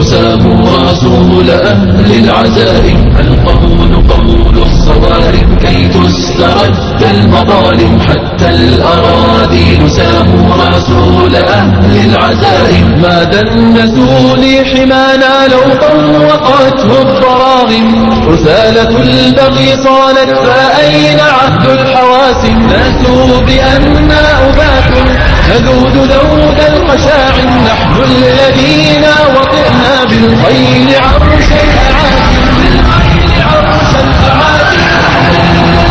ساموا رسول أهل العزائم القول قول الصوارم كي تسترد المظالم حتى الأراضي ساموا رسول أهل العزائم ما دنسوا لي حمانا لو طوقته الضراغم رسالة البغي صالت فأين عهد الحواسم ناسوا بأننا أبات نذود ذود القشاع نحن الذين وطئنا بالخيل عرش الأعاسم بالخيل عرش الأعاسم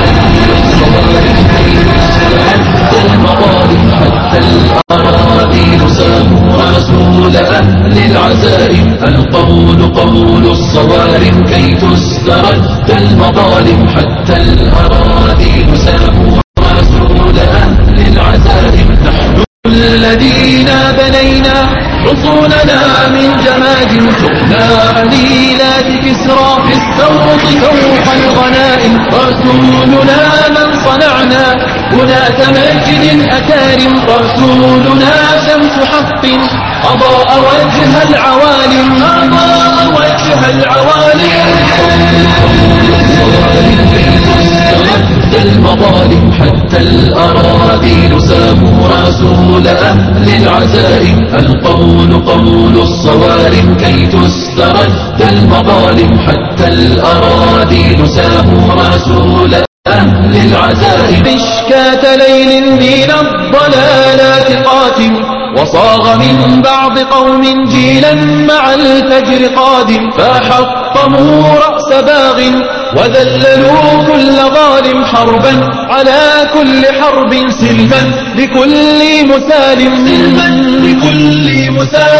المظالم حتى الأراضي ساموا رسول أهل العزائم القول قول الصوارم كي تسترد المظالم حتى الأراضي ساموا رسول أهل العزائم نحن الذين بنينا حصوننا من جماد سقنا عليلات كسرى في السوط فوق الغنائم رسولنا من صنعنا هناك مسجد أكارم رسولنا شمس حق أضاء وجه العوالم أضاء وجه العوالم المظالم حتى الأراضي ساموا رسول أهل العزائم القول قول الصوارم كي تسترد المظالم حتى الأراضي ساموا رسول أهل العزائم إشكات ليل من الضلالات قاتم وصاغ من بعض قوم جيلا مع الفجر قادم فحطموا رأس باغ وذللوا كل ظالم حربا على كل حرب سلما لكل مسالم سلما لكل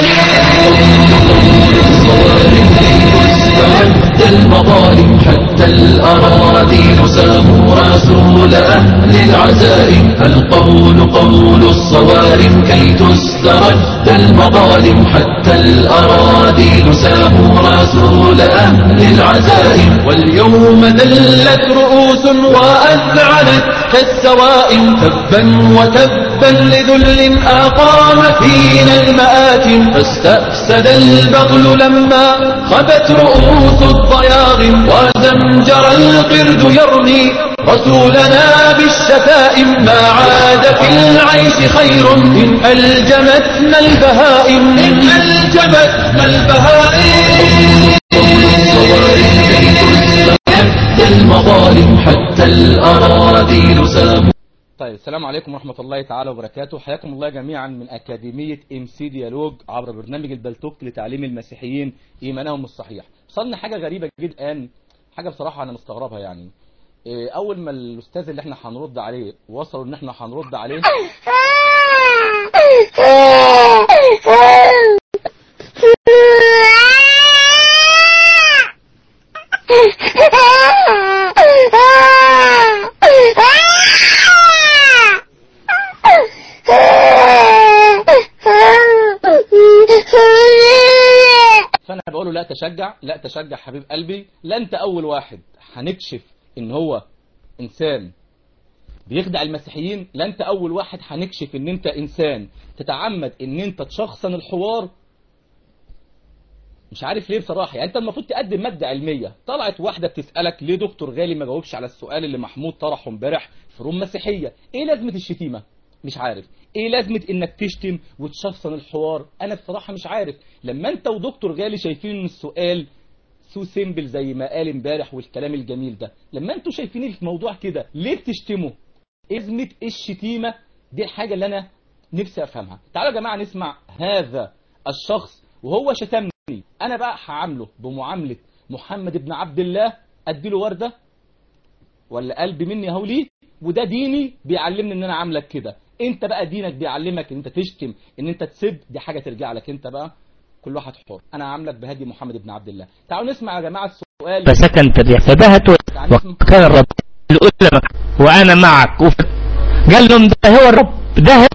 مسالم المظالم حتى الأراضي ساموا رسول أهل العزائم القول قول الصوارم كي تسترد المظالم حتى الأراضي ساموا رسول أهل العزائم واليوم ذلت رؤوس وأذعنت كالسوائم تبا وتبا لذل أقام فينا المآتم فاستأسد البغل لما خبت رؤوس الضياغم وزمجر القرد يرمي رسولنا بالشتائم ما عاد في العيش خير إن ألجمتنا البهائم إن ألجمتنا البهائم المظالم حتى الأراضي ساموا طيب السلام عليكم ورحمة الله تعالى وبركاته حياكم الله جميعا من أكاديمية ام سي ديالوج عبر برنامج البلتوك لتعليم المسيحيين إيمانهم الصحيح وصلنا حاجة غريبة جدا الآن حاجة بصراحة أنا مستغربها يعني إيه، أول ما الأستاذ اللي احنا هنرد عليه وصلوا إن احنا هنرد عليه فأنا بقول له لا تشجع لا تشجع حبيب قلبي لا أنت أول واحد هنكشف إن هو إنسان بيخدع المسيحيين لا أنت أول واحد هنكشف إن أنت إنسان تتعمد إن أنت تشخصن الحوار مش عارف ليه بصراحة يعني انت المفروض تقدم مادة علمية طلعت واحدة بتسألك ليه دكتور غالي ما جاوبش على السؤال اللي محمود طرحه امبارح في روم مسيحية ايه لازمة الشتيمة مش عارف ايه لازمة انك تشتم وتشخصن الحوار انا بصراحة مش عارف لما انت ودكتور غالي شايفين ان السؤال سو سيمبل زي ما قال امبارح والكلام الجميل ده لما انتوا شايفين الموضوع كده ليه بتشتموا ازمة الشتيمة دي الحاجة اللي انا نفسي افهمها تعالوا يا جماعة نسمع هذا الشخص وهو شتمني انا بقى هعامله بمعاملة محمد بن عبد الله اديله وردة ولا قلب مني اهو ليه وده ديني بيعلمني ان انا عاملك كده انت بقى دينك بيعلمك ان انت تشتم ان انت تسب دي حاجة ترجع لك انت بقى كل واحد حر انا عاملك بهدي محمد بن عبد الله تعالوا نسمع يا جماعة السؤال فسكنت به فبهت وكان الرب الأولى وأنا معك وف... قال لهم ده هو الرب ده هو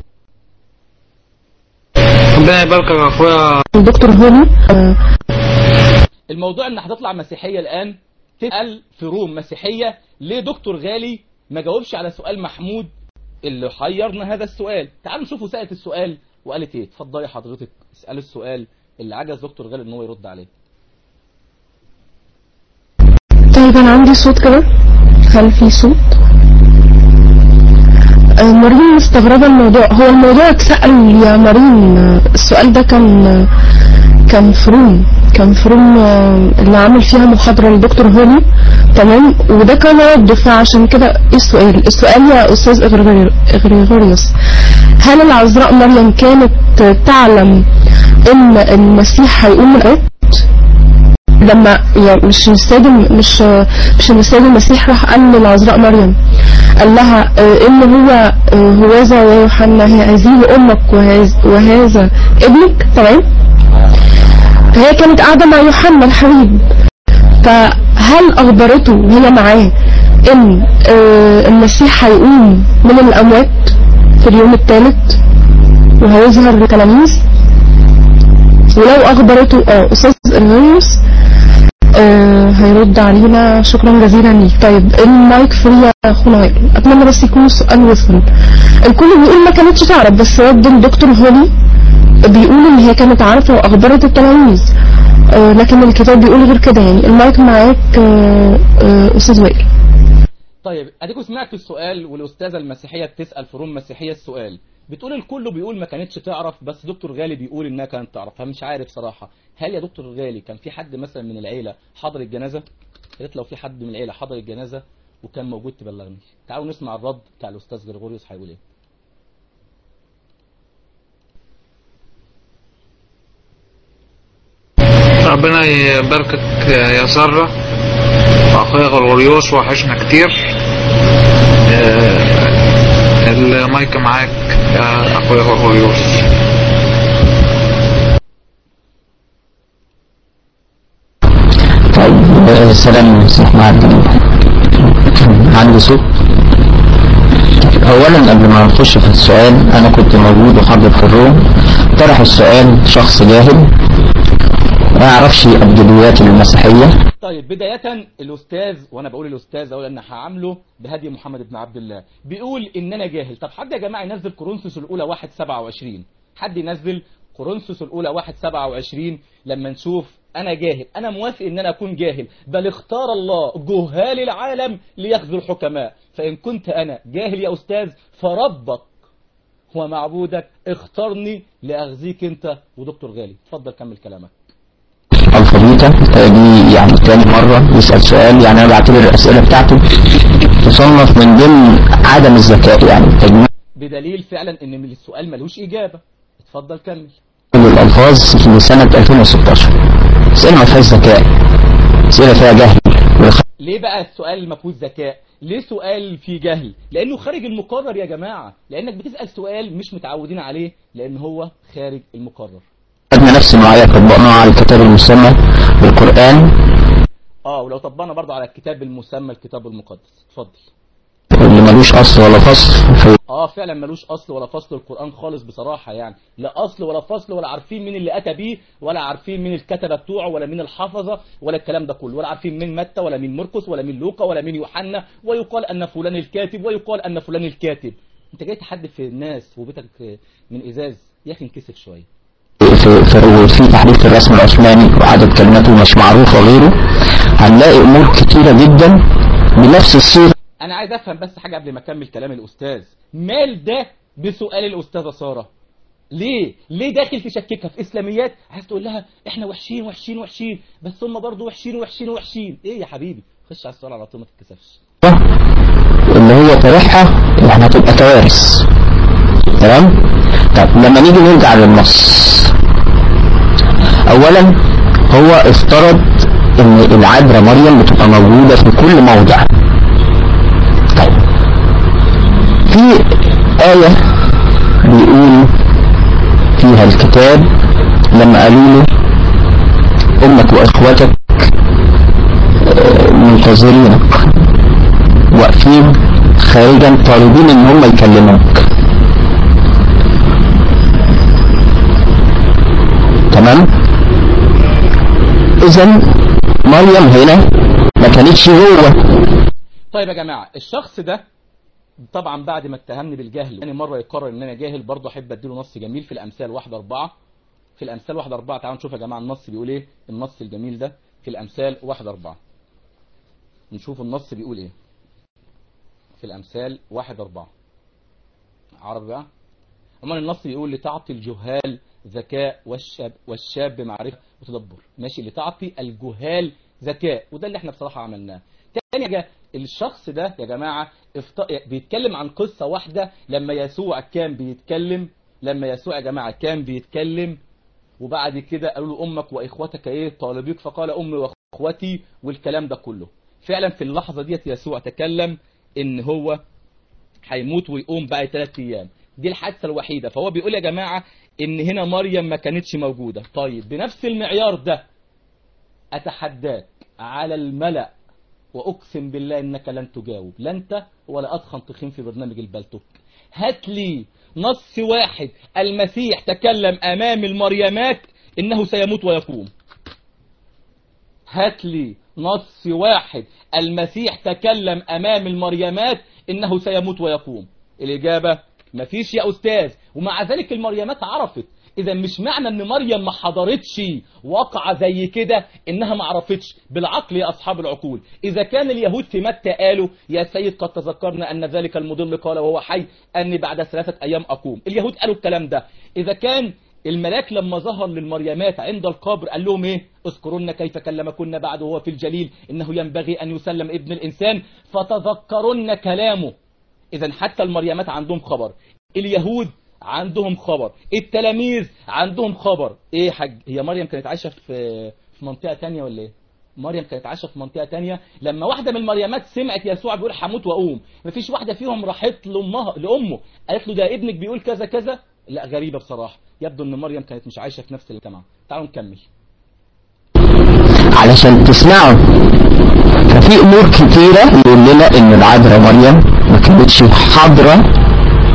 ربنا يبارك يا اخويا دكتور هوني الموضوع ان هتطلع مسيحية الان تسأل في روم مسيحية ليه دكتور غالي ما جاوبش على سؤال محمود اللي حيرنا هذا السؤال تعالوا نشوفوا سألت السؤال وقالت ايه اتفضلي حضرتك اسأل السؤال اللي عجز دكتور غالي ان هو يرد عليه طيب انا عندي صوت كده هل في صوت آه، مارين مستغربة الموضوع هو الموضوع اتسأل يا مارين آه، السؤال ده كان آه، كان فروم كان فروم آه، اللي عامل فيها محاضرة للدكتور هولي تمام وده كان رد فعشان كده ايه السؤال السؤال يا استاذ إغريغوري- اغريغوريوس هل العذراء مريم كانت تعلم ان المسيح هيقوم من الأموات لما يعني مش السيد مش مش إن السيد المسيح راح قال للعذراء مريم قال لها آه، ان هو آه، هوذا يا يوحنا هي هذه امك وهذا وهذا ابنك تمام فهي كانت قاعده مع يوحنا الحبيب فهل اخبرته وهي معاه ان آه، المسيح هيقوم من الاموات في اليوم الثالث وهيظهر للتلاميذ ولو اخبرته اه استاذ ارغيوس آه هيرد علينا شكرا جزيلا ليك طيب المايك فري يا اخونا وائل اتمنى بس يكون السؤال وصل الكل بيقول ما كانتش تعرف بس رد الدكتور هولي بيقول ان هي كانت عارفه واخبرت التلاميذ آه لكن الكتاب بيقول غير كده يعني المايك معاك آه آه استاذ وائل طيب اديكم سمعتوا السؤال والاستاذه المسيحيه بتسال في روم مسيحيه السؤال بتقول الكل بيقول ما كانتش تعرف بس دكتور غالي بيقول انها كانت تعرف فمش عارف صراحه هل يا دكتور غالي كان في حد مثلا من العيله حضر الجنازه يا ريت لو في حد من العيله حضر الجنازه وكان موجود تبلغني تعالوا نسمع الرد بتاع الاستاذ غريغوريوس هيقول ايه ربنا يباركك يا سارة وأخويا غرغوريوس وحشنا كتير آه، المايك معاك يا أخويا غرغوريوس طيب آه، السلام مسيح مع الجميع عندي صوت اولا قبل ما نخش في السؤال انا كنت موجود وحاضر في الروم طرح السؤال شخص جاهل ما يعرفش الابجديات المسيحيه طيب بداية الأستاذ وأنا بقول الأستاذ أقول أن هعامله بهدي محمد بن عبد الله بيقول إن أنا جاهل طب حد يا جماعة ينزل كورنثوس الأولى 1 27 حد ينزل كورنثوس الأولى 1 27 لما نشوف أنا جاهل أنا موافق إن أنا أكون جاهل بل اختار الله جهال العالم ليخذوا الحكماء فإن كنت أنا جاهل يا أستاذ فربك هو معبودك اختارني لأغذيك أنت ودكتور غالي اتفضل كمل كلامك الفابيتا دي يعني تاني مرة يسأل سؤال يعني أنا بعتبر الأسئلة بتاعته تصنف من ضمن عدم الذكاء يعني تجميع بدليل فعلا ان من السؤال ملوش اجابه اتفضل كمل الألفاظ في سنة 2016 أسئلة ما فيهاش ذكاء أسئلة فيها جهل والخ- ليه بقى السؤال ما فيهوش ذكاء ليه سؤال فيه جهل لانه خارج المقرر يا جماعه لانك بتسال سؤال مش متعودين عليه لان هو خارج المقرر خدنا نفس النوعية طبقناها على الكتاب المسمى بالقرآن اه ولو طبقنا برضو على الكتاب المسمى الكتاب المقدس اتفضل واللي ملوش أصل ولا فصل في اه فعلا ملوش اصل ولا فصل القران خالص بصراحه يعني لا اصل ولا فصل ولا عارفين مين اللي اتى بيه ولا عارفين مين الكتبه بتوعه ولا مين الحافظه ولا الكلام ده كله ولا عارفين مين متى ولا مين مرقس ولا مين لوقا ولا مين يوحنا ويقال ان فلان الكاتب ويقال ان فلان الكاتب انت جاي تحدث في الناس وبيتك من ازاز يا اخي انكسف شويه في في, في تحديث الرسم العثماني وعدد كلماته مش معروف وغيره هنلاقي أمور كتيرة جدا بنفس الصيغة انا عايز افهم بس حاجه قبل ما اكمل كلام الاستاذ مال ده بسؤال الاستاذه ساره ليه ليه داخل تشككها في اسلاميات عايز تقول لها احنا وحشين وحشين وحشين بس هم برضه وحشين وحشين وحشين ايه يا حبيبي خش على السؤال على طول ما تتكسفش اللي هو طرحها يعني هتبقى كوارث تمام طب لما نيجي نرجع للنص اولا هو افترض ان العذراء مريم بتبقى موجودة في كل موضع طيب في آية بيقول فيها الكتاب لما قالوا له امك واخواتك آه، منتظرينك واقفين خارجا طالبين ان هم يكلموك تمام اذا مريم هنا ما كانتش جوه طيب يا جماعه الشخص ده طبعا بعد ما اتهمني بالجهل يعني مره يقرر ان انا جاهل برضه احب اديله نص جميل في الامثال واحد أربعة في الامثال واحد اربعة تعالوا نشوف يا جماعة النص بيقول ايه النص الجميل ده في الامثال واحد اربعة نشوف النص بيقول ايه في الامثال واحد اربعة عربي بقى عموما النص بيقول لتعطي الجهال ذكاء والشاب والشاب معرفة وتدبر ماشي لتعطي الجهال ذكاء وده اللي احنا بصراحة عملناه تاني حاجة الشخص ده يا جماعة افت... بيتكلم عن قصة واحدة لما يسوع كان بيتكلم لما يسوع يا جماعة كان بيتكلم وبعد كده قالوا له امك واخوتك ايه طالبيك فقال امي واخوتي والكلام ده كله فعلا في اللحظة ديت يسوع تكلم ان هو هيموت ويقوم بعد ثلاث ايام دي الحادثة الوحيدة فهو بيقول يا جماعة ان هنا مريم ما كانتش موجودة طيب بنفس المعيار ده اتحداك على الملأ واقسم بالله انك لن تجاوب لا انت ولا ادخن تخين في برنامج البلتوك هات لي نص واحد المسيح تكلم امام المريمات انه سيموت ويقوم هات لي نص واحد المسيح تكلم امام المريمات انه سيموت ويقوم الاجابه مفيش يا استاذ ومع ذلك المريمات عرفت اذا مش معنى ان مريم ما حضرتش واقعة زي كده انها ما عرفتش بالعقل يا اصحاب العقول اذا كان اليهود في متى قالوا يا سيد قد تذكرنا ان ذلك المضل قال وهو حي اني بعد ثلاثة ايام اقوم اليهود قالوا الكلام ده اذا كان الملاك لما ظهر للمريمات عند القبر قال لهم ايه اذكرن كيف كلمكن بعد وهو في الجليل انه ينبغي ان يسلم ابن الانسان فتذكرن كلامه اذا حتى المريمات عندهم خبر اليهود عندهم خبر التلاميذ عندهم خبر ايه حاج هي مريم كانت عايشه في في منطقه تانية ولا ايه مريم كانت عايشه في منطقه تانية لما واحده من المريمات سمعت يسوع بيقول هموت واقوم مفيش واحده فيهم راحت لامها لامه قالت له ده ابنك بيقول كذا كذا لا غريبه بصراحه يبدو ان مريم كانت مش عايشه في نفس المجتمع تعالوا نكمل علشان تسمعوا ففي امور كتيرة يقول لنا ان العذراء مريم ما كانتش حاضرة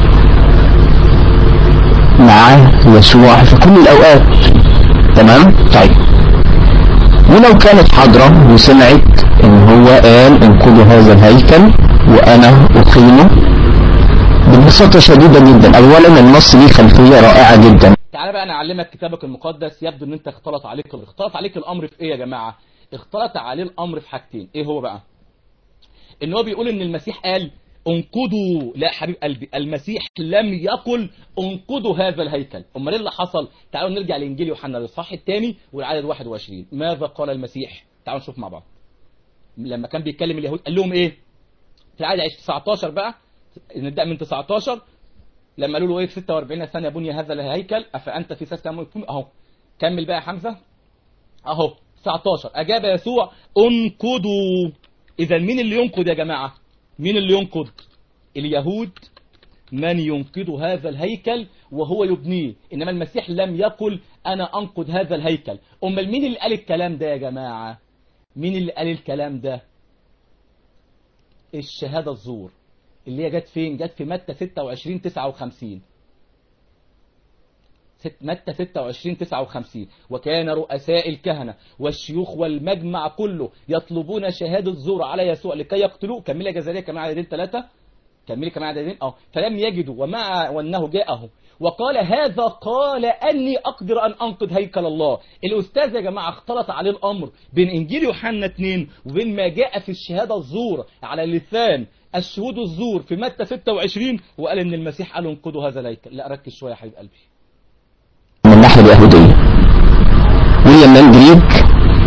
مع يسوع في كل الاوقات تمام طيب ولو كانت حاضرة وسمعت ان هو قال انقذوا هذا الهيكل وانا اقيمه ببساطة شديدة جدا اولا النص ليه خلفية رائعة جدا تعالى بقى انا اعلمك كتابك المقدس يبدو ان انت اختلط عليك اختلط عليك الامر في ايه يا جماعه اختلط عليه الامر في حاجتين ايه هو بقى ان هو بيقول ان المسيح قال انقذوا لا حبيب قلبي المسيح لم يقل انقذوا هذا الهيكل امال ايه اللي حصل تعالوا نرجع لانجيل يوحنا للصح الثاني والعدد 21 ماذا قال المسيح تعالوا نشوف مع بعض لما كان بيتكلم اليهود قال لهم ايه في العدد 19 بقى نبدا من 19 لما قالوا له ايه في 46 سنه بني هذا الهيكل افانت في ثلاث ايام اهو كمل بقى يا حمزه اهو 19 اجاب يسوع انقضوا اذا مين اللي ينقض يا جماعه مين اللي ينقض اليهود من ينقض هذا الهيكل وهو يبنيه انما المسيح لم يقل انا انقض هذا الهيكل امال مين اللي قال الكلام ده يا جماعه مين اللي قال الكلام ده الشهاده الزور اللي هي جت فين جت في متى 26 59 متى 26 59 وكان رؤساء الكهنة والشيوخ والمجمع كله يطلبون شهادة زور على يسوع لكي يقتلوه كملة جزائرية كمان عددين ثلاثة كملة كمان عددين اه فلم يجدوا ومع وانه جاءه وقال هذا قال اني اقدر ان انقذ هيكل الله الاستاذ يا جماعه اختلط عليه الامر بين انجيل يوحنا 2 وبين ما جاء في الشهاده الزور على لسان الشهود الزور في متى 26 وقال ان المسيح قال انقذوا هذا الهيكل لا ركز شويه يا حبيب قلبي من الناحية اليهودية ويليام مانجريج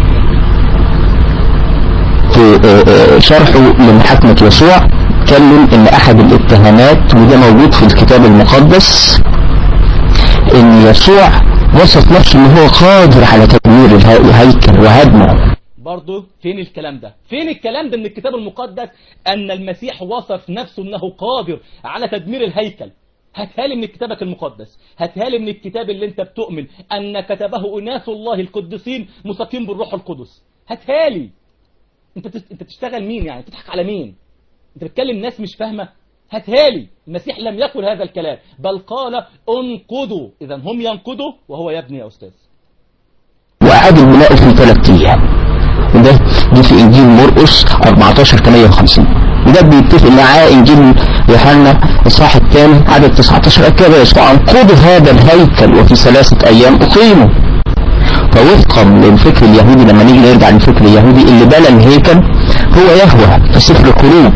في شرحه لمحاكمة يسوع اتكلم ان احد الاتهامات وده موجود في الكتاب المقدس ان يسوع وصف نفسه ان هو قادر على تدمير الهيكل وهدمه برضه فين الكلام ده فين الكلام ده من الكتاب المقدس ان المسيح وصف نفسه انه قادر على تدمير الهيكل هاتها لي من كتابك المقدس هاتها لي من الكتاب اللي انت بتؤمن ان كتبه اناس الله القديسين مساقين بالروح القدس هاتها لي انت تست... انت بتشتغل مين يعني بتضحك على مين انت بتكلم ناس مش فاهمه هاتها لي المسيح لم يقل هذا الكلام بل قال انقضوا اذا هم ينقضوا وهو يبني يا استاذ وأعاد البناء في ثلاث أيام وده دي في إنجيل مرقس 14 58 وده بيتفق معاه انجيل يوحنا الاصحاح الثاني عدد 19 اكد يسوع انقض هذا الهيكل وفي ثلاثه ايام اقيمه فوفقا للفكر اليهودي لما نيجي نرجع للفكر اليهودي اللي بنى الهيكل هو يهوه في سفر الخروج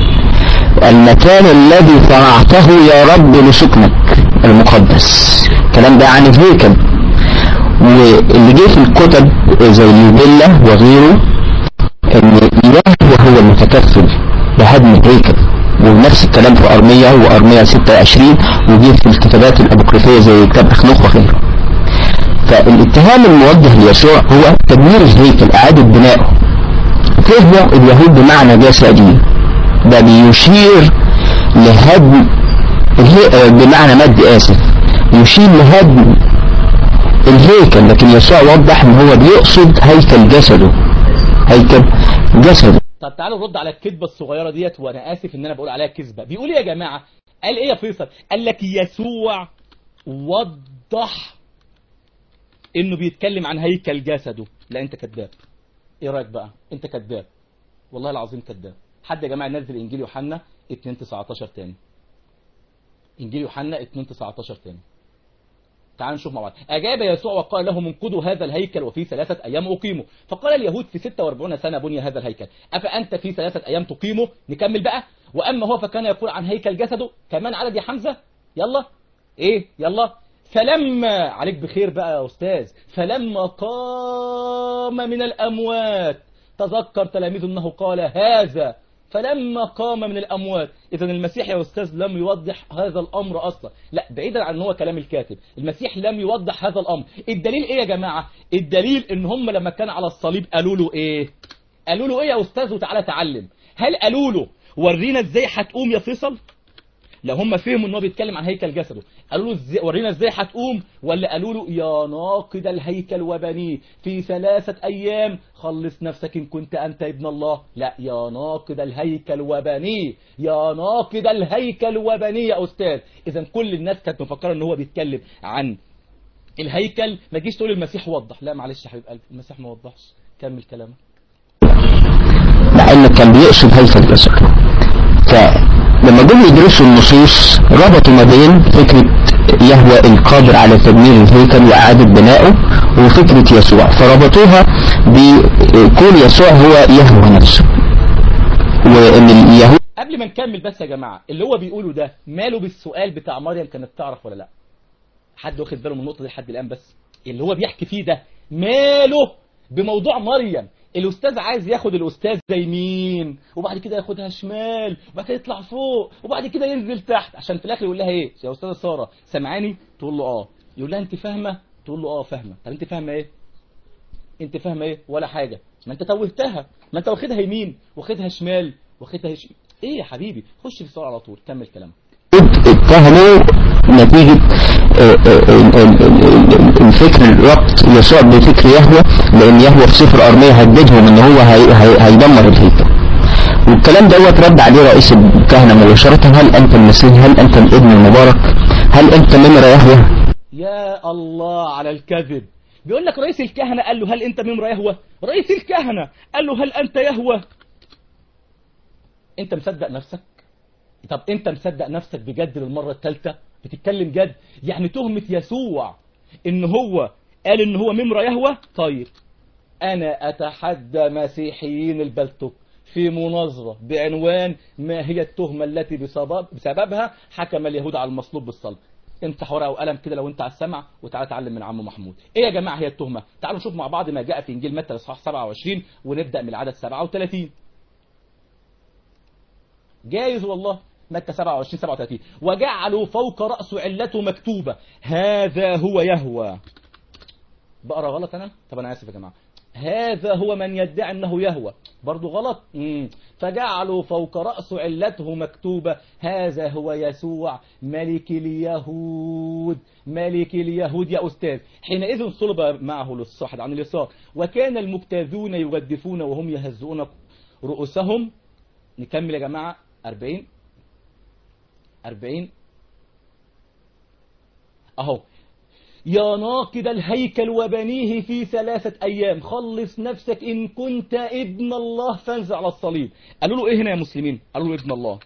المكان الذي صنعته يا رب لسكنك المقدس الكلام ده عن الهيكل واللي جه في الكتب زي اليوبيلا وغيره ان يهوه هو المتكفل بهدم الهيكل ونفس الكلام في ارميا وارميا 26 وجه في الكتابات الابوكريفيه زي كتاب اخنوخ وغيره فالاتهام الموجه ليسوع هو تدمير الهيكل اعاده بنائه فهموا اليهود بمعنى جسدي ده بيشير لهدم الهي... بمعنى مد اسف يشير لهدم الهيكل لكن يسوع وضح ان هو بيقصد هيكل جسده هيكل جسده طب تعالوا نرد على الكذبه الصغيره ديت وانا اسف ان انا بقول عليها كذبه بيقول ايه يا جماعه قال ايه يا فيصل قال لك يسوع وضح انه بيتكلم عن هيكل جسده لا انت كذاب ايه رايك بقى انت كذاب والله العظيم كذاب حد يا جماعه نزل انجيل يوحنا 2 19 تاني انجيل يوحنا 2 19 تاني تعالوا نشوف مع بعض أجاب يسوع وقال لهم انقضوا هذا الهيكل وفي ثلاثة أيام أقيمه فقال اليهود في 46 سنة بني هذا الهيكل أفأنت في ثلاثة أيام تقيمه نكمل بقى وأما هو فكان يقول عن هيكل جسده كمان عدد يا حمزة يلا إيه يلا فلما عليك بخير بقى يا أستاذ فلما قام من الأموات تذكر تلاميذه أنه قال هذا فلما قام من الأموات إذا المسيح يا أستاذ لم يوضح هذا الأمر أصلا لا بعيدا عن هو كلام الكاتب المسيح لم يوضح هذا الأمر الدليل إيه يا جماعة الدليل إن هم لما كان على الصليب قالوا له إيه قالوا له إيه يا أستاذ وتعالى تعلم هل قالوا له ورينا إزاي هتقوم يا فيصل لو هم فهموا ان هو بيتكلم عن هيكل جسده قالوا له ازاي ورينا ازاي هتقوم ولا قالوا له يا ناقد الهيكل وبنيه في ثلاثة ايام خلص نفسك ان كنت انت ابن الله لا يا ناقد الهيكل وبنيه يا ناقد الهيكل وبنيه يا استاذ اذا كل الناس كانت مفكره ان هو بيتكلم عن الهيكل ما تجيش تقول المسيح وضح لا معلش يا حبيب قلبي المسيح ما وضحش كمل كلامك مع انه كان بيقصد هيكل جسده فلما جم يدرسوا النصوص ربطوا ما بين فكرة يهوى القادر على تدمير الهيكل وإعادة بنائه وفكرة يسوع فربطوها بكون يسوع هو يهوى نفسه وإن اليهود قبل ما نكمل بس يا جماعة اللي هو بيقوله ده ماله بالسؤال بتاع مريم كانت تعرف ولا لا حد واخد باله من النقطة دي لحد الآن بس اللي هو بيحكي فيه ده ماله بموضوع مريم الاستاذ عايز ياخد الاستاذ زي مين وبعد كده ياخدها شمال وبعد كده يطلع فوق وبعد كده ينزل تحت عشان في الاخر يقول لها ايه يا استاذه ساره سامعاني تقول له اه يقول لها انت فاهمه تقول له اه فاهمه طب انت فاهمه ايه انت فاهمه ايه ولا حاجه ما انت توهتها ما انت واخدها يمين واخدها شمال واخدها ش... ايه يا حبيبي خش في السؤال على طول كمل كلامك اتهموا نتيجة آه، آه، ال- ال- ال- ال- الفكر الربط يسوع بفكر يهوى لان يهوى في سفر ارمية هددهم ان هو هي- هي- هيدمر الهيكل والكلام دوت رد عليه رئيس الكهنة مباشرة هل انت المسيح هل انت الابن المبارك هل انت ممر يهوى يا الله على الكذب بيقول لك رئيس الكهنة قال له هل انت ممر يهوى رئيس الكهنة قال له هل انت يهوى انت مصدق نفسك طب انت مصدق نفسك بجد للمرة الثالثة بتتكلم جد يعني تهمة يسوع ان هو قال ان هو ممر يهوى طيب انا اتحدى مسيحيين البلتوك في مناظرة بعنوان ما هي التهمة التي بسبب بسببها حكم اليهود على المصلوب بالصلب امسح ورقه وقلم كده لو انت على السمع وتعالى اتعلم من عمو محمود ايه يا جماعه هي التهمه تعالوا نشوف مع بعض ما جاء في انجيل متى الاصحاح 27 ونبدا من العدد 37 جايز والله متى 27 37 وجعلوا فوق رأسه علته مكتوبة هذا هو يهوى بقرا غلط انا طب انا اسف يا جماعه هذا هو من يدعي انه يهوى برضو غلط مم. فجعلوا فوق رأسه علته مكتوبة هذا هو يسوع ملك اليهود ملك اليهود يا أستاذ حينئذ صلب معه للصحد عن اليسار وكان المجتاذون يجدفون وهم يهزؤون رؤوسهم نكمل يا جماعة 40 40 اهو يا ناقد الهيكل وبنيه في ثلاثة أيام خلص نفسك إن كنت ابن الله فانزع على الصليب قالوا له إيه هنا يا مسلمين قالوا له ابن الله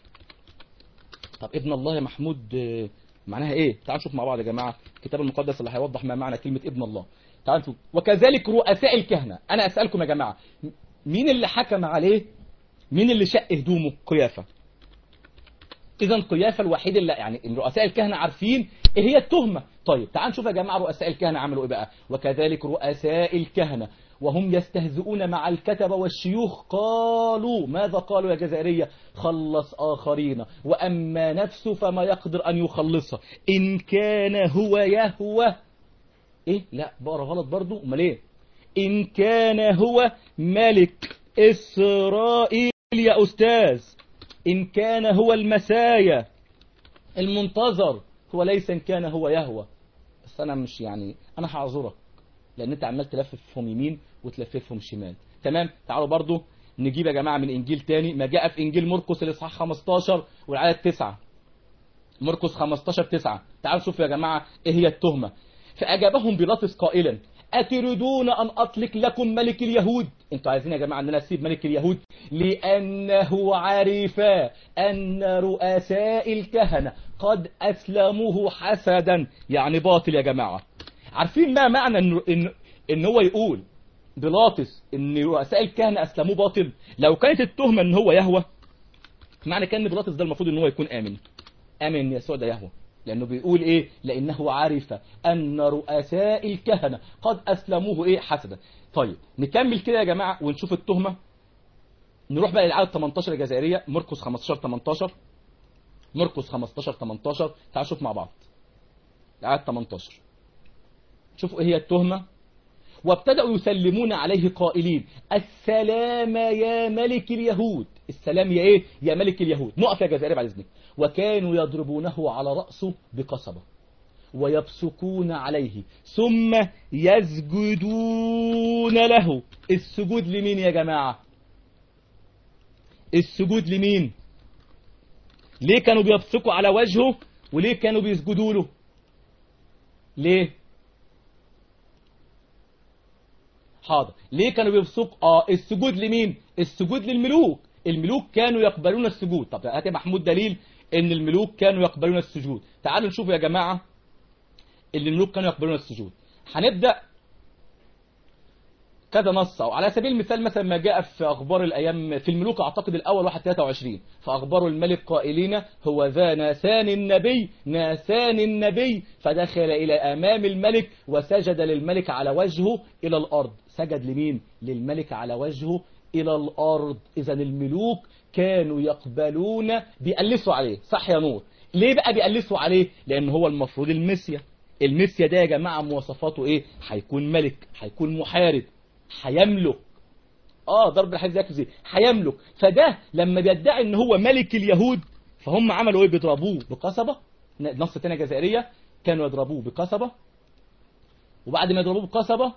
طب ابن الله يا محمود آه، معناها إيه تعالوا نشوف مع بعض يا جماعة الكتاب المقدس اللي هيوضح ما معنى كلمة ابن الله تعالوا نشوف وكذلك رؤساء الكهنة أنا أسألكم يا جماعة مين اللي حكم عليه مين اللي شق هدومه قيافة اذا قيافه الوحيد اللي يعني إن رؤساء الكهنه عارفين ايه هي التهمه طيب تعال نشوف يا جماعه رؤساء الكهنه عملوا ايه بقى وكذلك رؤساء الكهنه وهم يستهزئون مع الكتبة والشيوخ قالوا ماذا قالوا يا جزائرية خلص آخرين وأما نفسه فما يقدر أن يخلصها إن كان هو يهوى إيه لا بقرا غلط برضو أمال إيه إن كان هو ملك إسرائيل يا أستاذ إن كان هو المسايا المنتظر هو ليس إن كان هو يهوى بس أنا مش يعني أنا هعذرك لأن أنت عمال تلففهم يمين وتلففهم شمال تمام تعالوا برضو نجيب يا جماعة من إنجيل تاني ما جاء في إنجيل مرقس الإصحاح 15 والعدد 9 مرقس 15 9 تعالوا شوفوا يا جماعة إيه هي التهمة فأجابهم بيلاطس قائلا أتريدون أن أطلق لكم ملك اليهود انتوا عايزين يا جماعة أن أنا أسيب ملك اليهود لأنه عرف أن رؤساء الكهنة قد أسلموه حسدا يعني باطل يا جماعة عارفين ما معنى إن, إن, إن هو يقول بيلاطس إن رؤساء الكهنة أسلموه باطل لو كانت التهمة إن هو يهوى معنى كان بيلاطس ده المفروض إن هو يكون آمن آمن إن يسوع ده يهوى لأنه بيقول إيه لأنه عرف أن رؤساء الكهنة قد أسلموه إيه حسدا طيب نكمل كده يا جماعة ونشوف التهمة نروح بقى للعدد 18 الجزائرية مرقس 15 18 مرقس 15 18 تعالوا نشوف مع بعض العدد 18 شوفوا ايه هي التهمة وابتدأوا يسلمون عليه قائلين السلام يا ملك اليهود السلام يا ايه يا ملك اليهود نقف يا جزائري بعد اذنك وكانوا يضربونه على رأسه بقصبة ويبصقون عليه ثم يسجدون له السجود لمين يا جماعة السجود لمين ليه كانوا بيبصقوا على وجهه وليه كانوا بيسجدوا له ليه حاضر ليه كانوا بيبصقوا اه السجود لمين السجود للملوك الملوك كانوا يقبلون السجود طب هات يا محمود دليل ان الملوك كانوا يقبلون السجود تعالوا نشوف يا جماعة اللي الملوك كانوا يقبلون السجود هنبدأ كذا نص او على سبيل المثال مثلا ما جاء في اخبار الايام في الملوك اعتقد الاول 1 23 فاخبار الملك قائلين هو ذا ناسان النبي ناسان النبي فدخل الى امام الملك وسجد للملك على وجهه الى الارض سجد لمين للملك على وجهه الى الارض اذا الملوك كانوا يقبلون بيقلسوا عليه صح يا نور ليه بقى بيقلسوا عليه لان هو المفروض المسيا المسيا ده يا جماعه مواصفاته ايه هيكون ملك هيكون محارب هيملك اه ضرب الحديد يكفي هيملك فده لما بيدعي ان هو ملك اليهود فهم عملوا ايه بيضربوه بقصبه نص تانية جزائريه كانوا يضربوه بقصبه وبعد ما يضربوه بقصبه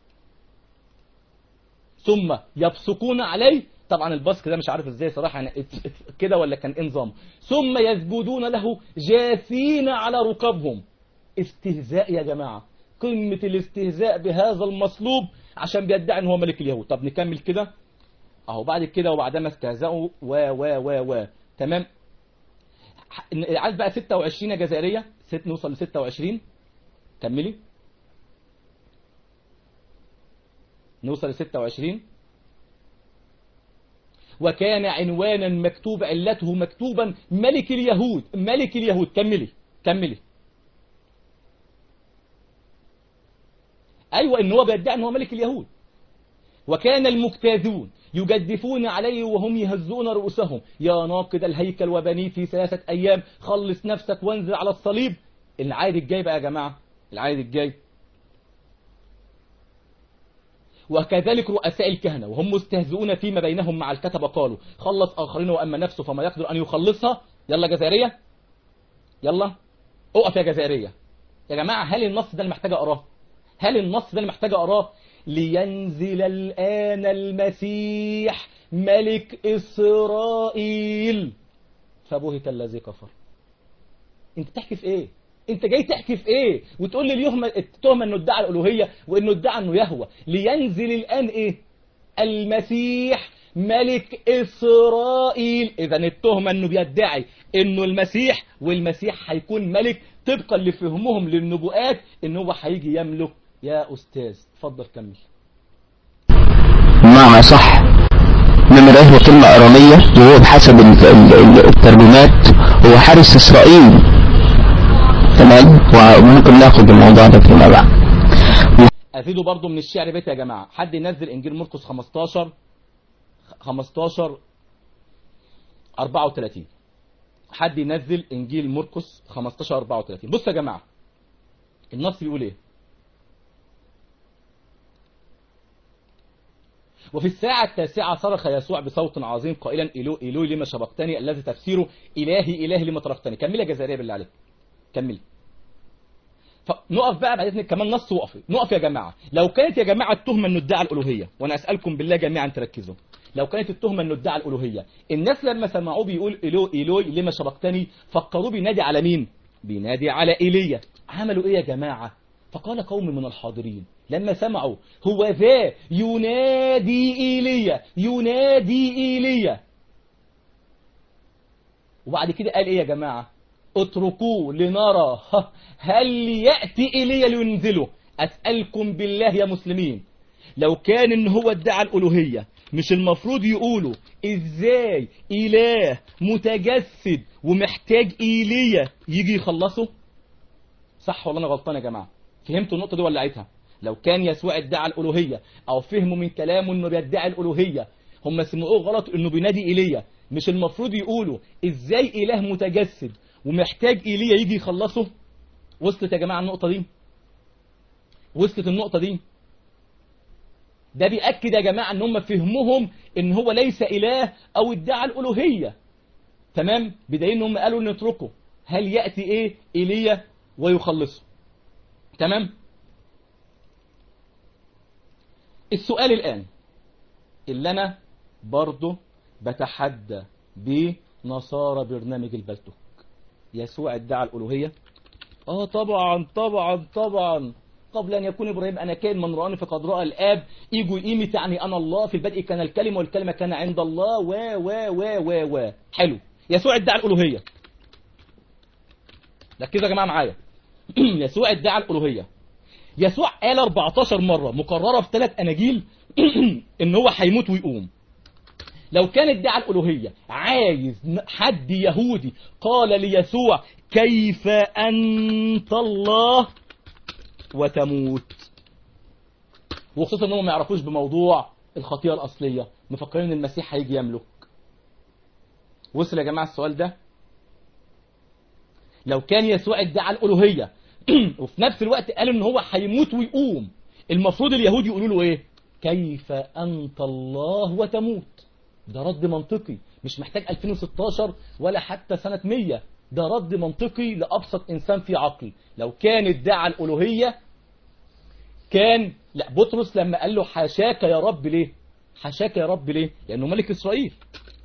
ثم يبصقون عليه طبعا البصق ده مش عارف ازاي صراحه يعني كده ولا كان ايه نظام ثم يسجدون له جاثين على ركبهم استهزاء يا جماعه قمه الاستهزاء بهذا المصلوب عشان بيدعي ان هو ملك اليهود طب نكمل كده اهو بعد كده وبعدما استهزأوا و و و و تمام عايز بقى 26 يا جزائريه ست نوصل ل 26 كملي نوصل ل 26 وكان عنوانا مكتوب علته مكتوبا ملك اليهود ملك اليهود كملي كملي أيوة إن هو بيدعي إن هو ملك اليهود وكان المجتاذون يجدفون عليه وهم يهزون رؤوسهم يا ناقد الهيكل وبنيه في ثلاثة أيام خلص نفسك وانزل على الصليب العايد الجاي بقى يا جماعة العايد الجاي وكذلك رؤساء الكهنة وهم مستهزئون فيما بينهم مع الكتبة قالوا خلص آخرين وأما نفسه فما يقدر أن يخلصها يلا جزائرية يلا اقف يا جزائرية يا جماعة هل النص ده اللي محتاج أقراه هل النص ده اللي محتاج أقراه لينزل الآن المسيح ملك إسرائيل فبهت الذي كفر انت بتحكي في ايه انت جاي تحكي في ايه وتقول لي اليهمة التهمة انه ادعى الالوهية وانه ادعى انه يهوى لينزل الان ايه المسيح ملك اسرائيل اذا التهمة انه بيدعي انه المسيح والمسيح هيكون ملك طبقا لفهمهم للنبوءات ان هو هيجي يملك يا استاذ اتفضل كمل بمعنى صح نمرة هو كلمة أرامية وهو بحسب ال- ال- ال- الترجمات هو حارس إسرائيل تمام وممكن ناخد الموضوع ده فيما بعد افيده برضو من الشعر بيت يا جماعة حد ينزل انجيل مرقس 15 15 34 حد ينزل انجيل مرقس 15 34 بص يا جماعة النص بيقول ايه وفي الساعة التاسعة صرخ يسوع بصوت عظيم قائلا إلو إلوي لما شبقتني الذي تفسيره إلهي إلهي لما تركتني كمل يا جزائرية بالله عليك كمل فنقف بقى بعدين كمان نص وقف نقف يا جماعة لو كانت يا جماعة التهمة انه ادعى الألوهية وانا اسألكم بالله جميعا تركزوا لو كانت التهمة انه ادعى الألوهية الناس لما سمعوه بيقول إلو إلوي لما شبقتني فكروه بينادي على مين بينادي على إيليا عملوا ايه يا جماعة فقال قوم من الحاضرين لما سمعوا هو ذا ينادي إيليا ينادي إيليا وبعد كده قال ايه يا جماعة اتركوه لنرى هل يأتي إلي لينزله أسألكم بالله يا مسلمين لو كان ان هو ادعى الألوهية مش المفروض يقولوا ازاي إله متجسد ومحتاج إيليا يجي يخلصه صح ولا انا غلطان يا جماعة فهمتوا النقطة دي ولا عيتها لو كان يسوع ادعى الألوهية او فهموا من كلامه انه بيدعي الألوهية هم سمعوه غلط انه بينادي إيليا مش المفروض يقولوا ازاي إله متجسد ومحتاج إيليا يجي يخلصه وصلت يا جماعة النقطة دي وصلت النقطة دي ده بيأكد يا جماعة ان هم فهمهم ان هو ليس إله او ادعى الألوهية تمام بدليل ان هم قالوا نتركه هل يأتي ايه إيليا ويخلصه تمام السؤال الآن اللي أنا برضه بتحدى بنصارى برنامج البلتوك يسوع ادعى الألوهية اه طبعا طبعا طبعا قبل أن يكون إبراهيم أنا كان من رآني فقد رأى الآب إيجو إيمي تعني أنا الله في البدء كان الكلمة والكلمة كان عند الله و و و و و حلو يسوع ادعى الألوهية ركزوا يا جماعة معايا يسوع ادعى الألوهية يسوع قال 14 مرة مكررة في ثلاث أناجيل إن هو هيموت ويقوم لو كان ادعى الألوهية عايز حد يهودي قال ليسوع كيف أنت الله وتموت وخصوصا انهم ما يعرفوش بموضوع الخطيئة الأصلية مفكرين ان المسيح هيجي يملك وصل يا جماعة السؤال ده لو كان يسوع ادعى الألوهية وفي نفس الوقت قال ان هو هيموت ويقوم المفروض اليهود يقولوا له ايه كيف أنت الله وتموت ده رد منطقي مش محتاج 2016 ولا حتى سنة 100 ده رد منطقي لأبسط إنسان في عقل لو كان ادعى الألوهية كان لا بطرس لما قال له حاشاك يا رب ليه حاشاك يا رب ليه لأنه ملك إسرائيل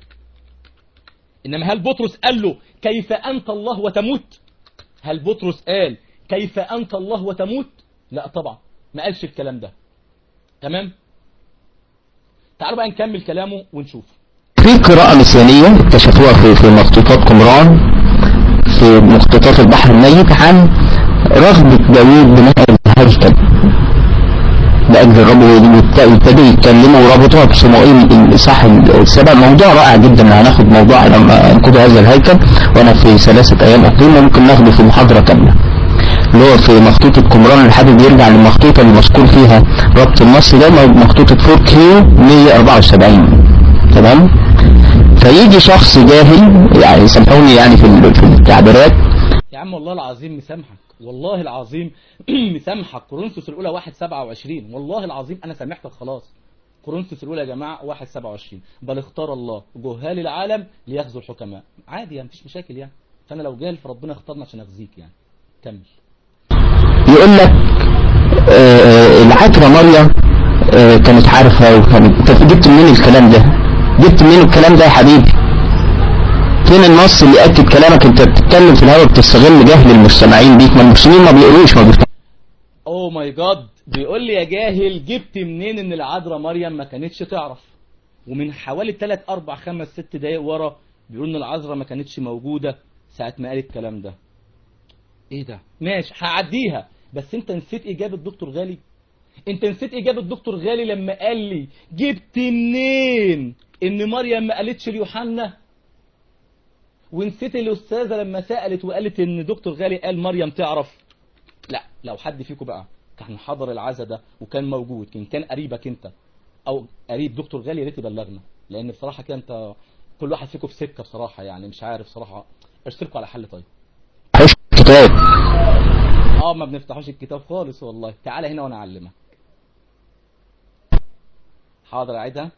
إنما هل بطرس قال له كيف أنت الله وتموت هل بطرس قال كيف أنت الله وتموت لا طبعا ما قالش الكلام ده تمام تعالوا بقى نكمل كلامه ونشوف في قراءة مسيانية اكتشفوها في في مخطوطات قمران في مخطوطات البحر الميت عن رغبة داوود بناء الهيكل لأجل الرب وابتدوا يتكلموا وربطوها بصموئيل الإصحاح السبع موضوع رائع جدا هناخد موضوع لما نقود هذا الهيكل وأنا في ثلاثة أيام أقيم ممكن ناخده في محاضرة كاملة اللي هو في مخطوطة قمران اللي حابب يرجع للمخطوطة اللي مذكور فيها ربط النص ده مخطوطة 4 كيو 174 تمام فيجي شخص جاهل يعني سامحوني يعني في ال- في التعبيرات يا عم والله العظيم مسامحك والله العظيم مسامحك كورنثوس الاولى 1 27 والله العظيم انا سامحتك خلاص كورنثوس الاولى يا جماعه 1 27 بل اختار الله جهال العالم ليخزوا الحكماء عادي يعني مفيش مشاكل يعني فانا لو جاهل فربنا اختارنا عشان اخزيك يعني كمل يقول لك آه، آه، العذراء مريم آه، كانت عارفة وكانت انت جبت منين الكلام ده جبت منين الكلام ده يا حبيبي فين النص اللي يأكد كلامك انت بتتكلم في الهواء بتستغل جهل المستمعين بيك ما المسلمين ما بيقروش ما بيفتحوش اوه ماي جاد بيقول لي يا جاهل جبت منين ان العذراء مريم ما كانتش تعرف ومن حوالي 3 4 5 6 دقايق ورا بيقول ان العذراء ما كانتش موجوده ساعه ما قال الكلام ده ايه ده ماشي هعديها بس انت نسيت اجابه دكتور غالي انت نسيت اجابه دكتور غالي لما قال لي جبت منين ان مريم ما قالتش ليوحنا ونسيت الاستاذه لما سالت وقالت ان دكتور غالي قال مريم تعرف لا لو حد فيكم بقى كان حضر العزا ده وكان موجود كان كان قريبك انت او قريب دكتور غالي يا ريت يبلغنا لان بصراحه كده انت كل واحد فيكم في سكه بصراحه يعني مش عارف صراحه ارسلكوا على حل طيب كتاب اه ما بنفتحوش الكتاب خالص والله تعالى هنا وانا اعلمك حاضر اعيدها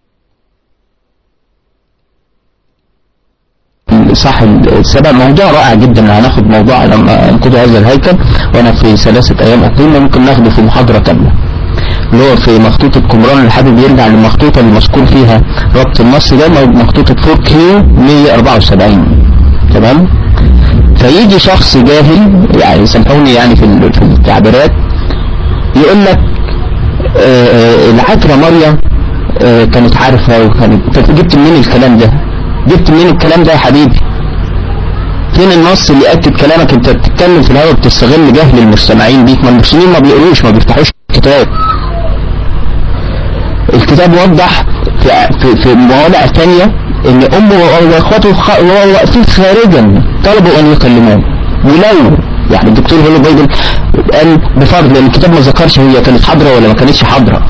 صح السبب موضوع رائع جدا هناخد موضوع لما نقود هذا الهيكل وانا في ثلاثة ايام اقيم ممكن ناخده في محاضرة كاملة اللي هو في مخطوطة قمران اللي حابب يرجع للمخطوطة اللي مذكور فيها ربط النص ده مخطوطة 4 كيو 174 تمام فيجي شخص جاهل يعني سامحوني يعني في ال- في التعبيرات يقول لك آه، آه، العذراء مريم آه، كانت عارفة وكانت طب جبت منين الكلام ده جبت منين الكلام ده يا حبيبي فين النص اللي يأكد كلامك انت بتتكلم في الهواء بتستغل جهل المستمعين بيك ما المسلمين ما بيقروش ما بيفتحوش الكتاب الكتاب وضح في في, في مواضع ثانية ان امه واخواته خ- واقفين خارجا طلبوا ان يكلموه ولو يعني الدكتور هولو بايدن قال بفرض لان الكتاب ما ذكرش هي كانت حاضرة ولا ما كانتش حاضرة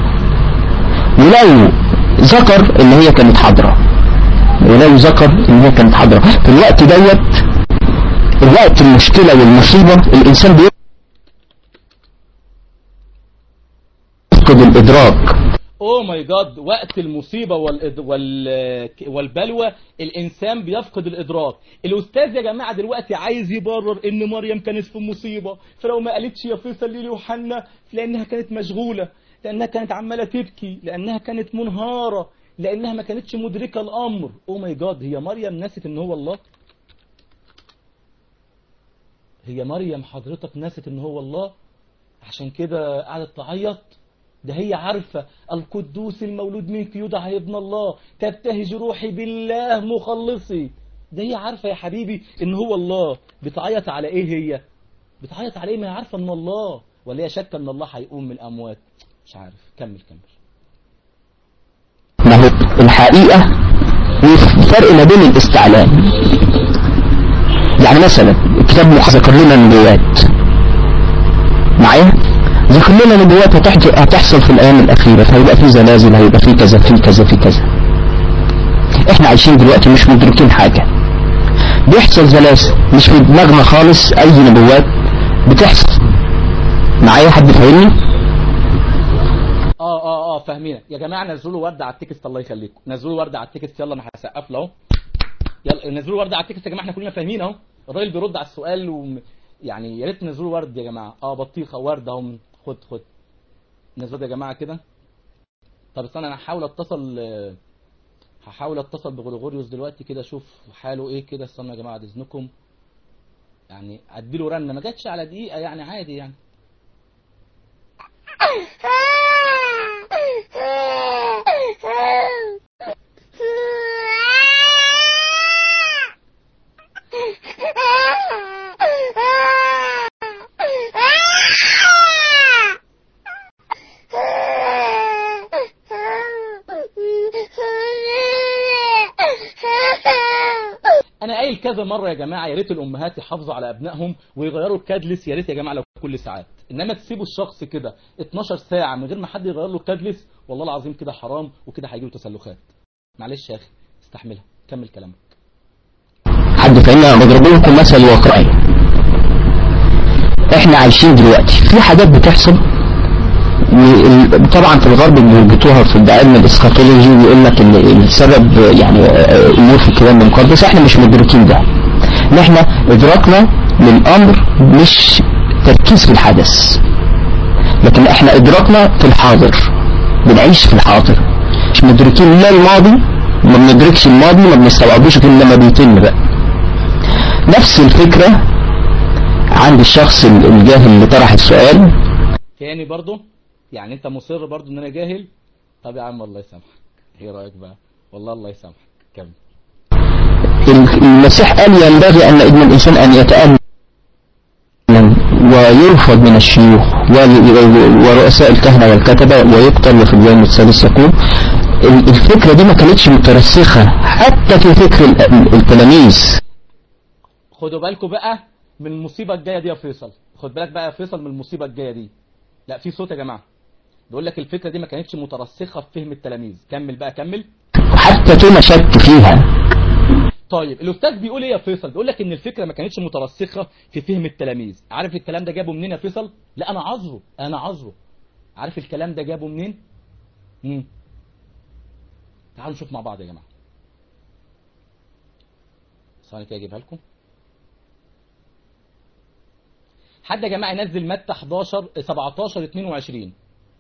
ولو ذكر ان هي كانت حاضرة ولو ذكر ان هي كانت حاضرة في الوقت دوت الوقت المشكلة والمصيبة الانسان بيفقد الادراك اوه ماي جاد وقت المصيبه والإد... وال... والبلوى الانسان بيفقد الادراك الاستاذ يا جماعه دلوقتي عايز يبرر ان مريم كانت في مصيبه فلو ما قالتش يا فيصل ليه ليوحنا لانها كانت مشغوله لانها كانت عماله تبكي لانها كانت منهاره لانها ما كانتش مدركه الامر اوه ماي جاد هي مريم نست ان هو الله هي مريم حضرتك نست ان هو الله عشان كده قعدت تعيط ده هي عارفة القدوس المولود منك يدعى ابن الله تبتهج روحي بالله مخلصي ده هي عارفة يا حبيبي ان هو الله بتعيط على ايه هي بتعيط على ايه ما هي عارفة ان الله ولا هي شاكة ان الله هيقوم من الاموات مش عارف كمل كمل ما هو الحقيقة فرق ما بين الاستعلام يعني مثلا الكتاب المقدس ذكر لنا نبوات معايا ذكر لنا نبوات هتحت- هتحصل في الايام الاخيره فهيبقى في زلازل هيبقى في كذا في كذا في كذا احنا عايشين دلوقتي مش مدركين حاجه بيحصل زلازل مش في دماغنا خالص اي نبوات بتحصل معايا حد فاهمني اه اه اه فاهمينك يا جماعه نزلوا ورده على التكست الله يخليكم نزلوا ورده على التكست يلا انا هسقف له اهو يلا نزلوا ورده على التكست يا جماعه احنا كلنا فاهمين اهو الراجل بيرد على السؤال و... يعني يا ريت تنزلوا ورد يا جماعه اه بطيخه ورده اهو خد خد نزلوا يا جماعه كده طب استنى انا هحاول اتصل آه، هحاول اتصل بغريغوريوس دلوقتي كده اشوف حاله ايه كده استنى يا جماعه بعد اذنكم يعني اديله رنه ما جاتش على دقيقه يعني عادي يعني انا قايل كذا مره يا جماعه يا ريت الامهات يحافظوا على ابنائهم ويغيروا الكادلس يا ريت يا جماعه لو كل ساعات انما تسيبوا الشخص كده 12 ساعه من غير ما حد يغير له الكادلس والله العظيم كده حرام وكده هيجي له تسلخات معلش يا اخي استحملها كمل كلامك حد فاهمني انا بضرب لكم مثل واقعي احنا عايشين دلوقتي في حاجات بتحصل وال- طبعا في الغرب بيربطوها في العلم الاسكاتولوجي ويقول لك ان السبب يعني آه، امور في الكلام المقدس احنا مش مدركين ده ان احنا ادراكنا للامر مش تركيز في الحدث لكن احنا ادراكنا في الحاضر بنعيش في الحاضر مش مدركين لا الماضي ما بندركش الماضي ما بنستوعبوش غير لما بيتم بقى نفس الفكرة عند الشخص ال- الجاهل اللي طرح السؤال تاني برضه يعني انت مصر برضه ان انا جاهل طب يا عم الله يسامحك ايه رايك بقى والله الله يسامحك كمل ال- المسيح قال ينبغي أن ابن الإنسان أن يتألم ويرفض من الشيوخ وال- ورؤساء الكهنة والكتبة ويقتل وفي اليوم الثالث يقوم ال- الفكرة دي ما كانتش مترسخة حتى في فكر ال- التلاميذ خدوا بالكم بقى من المصيبه الجايه دي يا فيصل خد بالك بقى يا فيصل من المصيبه الجايه دي لا في صوت يا جماعه بيقول لك الفكره دي ما كانتش مترسخه في فهم التلاميذ كمل بقى كمل وحتى توما شك فيها طيب الاستاذ بيقول ايه يا فيصل بيقول لك ان الفكره ما كانتش مترسخه في فهم التلاميذ عارف الكلام ده جابه منين يا فيصل لا انا عذره انا عذره عارف الكلام ده جابه منين امم تعالوا نشوف مع بعض يا جماعه ثواني كده اجيبها لكم حد يا جماعه ينزل متى 11 17 22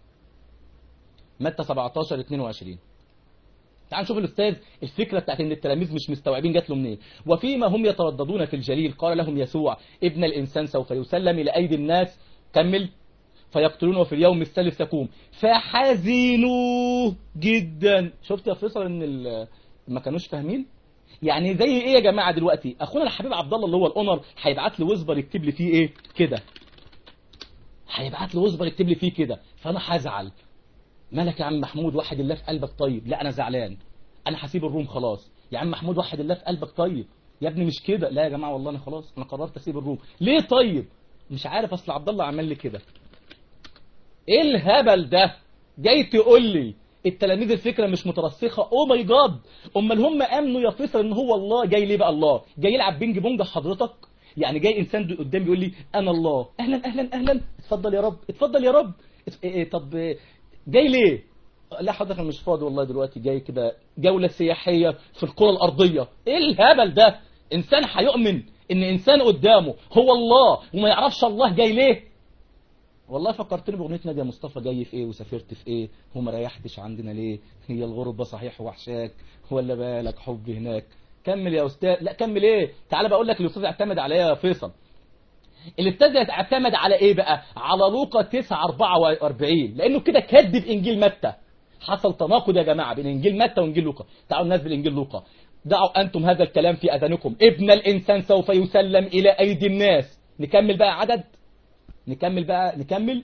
متى 17 22 تعال نشوف الاستاذ الفكره بتاعت ان التلاميذ مش مستوعبين جات له منين وفيما هم يترددون في الجليل قال لهم يسوع ابن الانسان سوف يسلم الى ايدي الناس كمل فيقتلونه في اليوم الثالث يقوم فحزنوا جدا شفت يا فيصل ان ال- ما كانوش فاهمين يعني زي ايه يا جماعه دلوقتي اخونا الحبيب عبد الله اللي هو الاونر هيبعت لي وزبر يكتب لي فيه ايه كده هيبعت لي وزبر يكتب لي فيه كده فانا هزعل مالك يا عم محمود وحد الله في قلبك طيب لا انا زعلان انا هسيب الروم خلاص يا عم محمود وحد الله في قلبك طيب يا ابني مش كده لا يا جماعه والله انا خلاص انا قررت اسيب الروم ليه طيب مش عارف اصل عبد الله عمل لي كده ايه الهبل ده جاي تقول لي التلاميذ الفكره مش مترسخه او ماي جاد امال هم امنوا يا فيصل ان هو الله جاي ليه بقى الله جاي يلعب بينج بونج حضرتك يعني جاي انسان دو- قدامي بيقول لي انا الله اهلا اهلا اهلا اتفضل يا رب اتفضل يا رب ات- إيه إيه طب إيه، جاي ليه لا حضرتك انا مش فاضي والله دلوقتي جاي كده جوله سياحيه في الكره الارضيه ايه الهبل ده انسان هيؤمن ان انسان قدامه هو الله وما يعرفش الله جاي ليه والله فكرتني باغنيه نادي يا مصطفى جاي في ايه وسافرت في ايه وما ريحتش عندنا ليه هي الغربه صحيح وحشاك ولا بالك حب هناك كمل يا استاذ لا كمل ايه تعالى بقول لك الاستاذ اعتمد على ايه يا فيصل الاستاذ اعتمد على ايه بقى على لوقا 9 44 لانه كده كذب انجيل متى حصل تناقض يا جماعه بين انجيل متى وانجيل لوقا تعالوا ننزل انجيل لوقا دعوا انتم هذا الكلام في اذانكم ابن الانسان سوف يسلم الى ايدي الناس نكمل بقى عدد نكمل بقى نكمل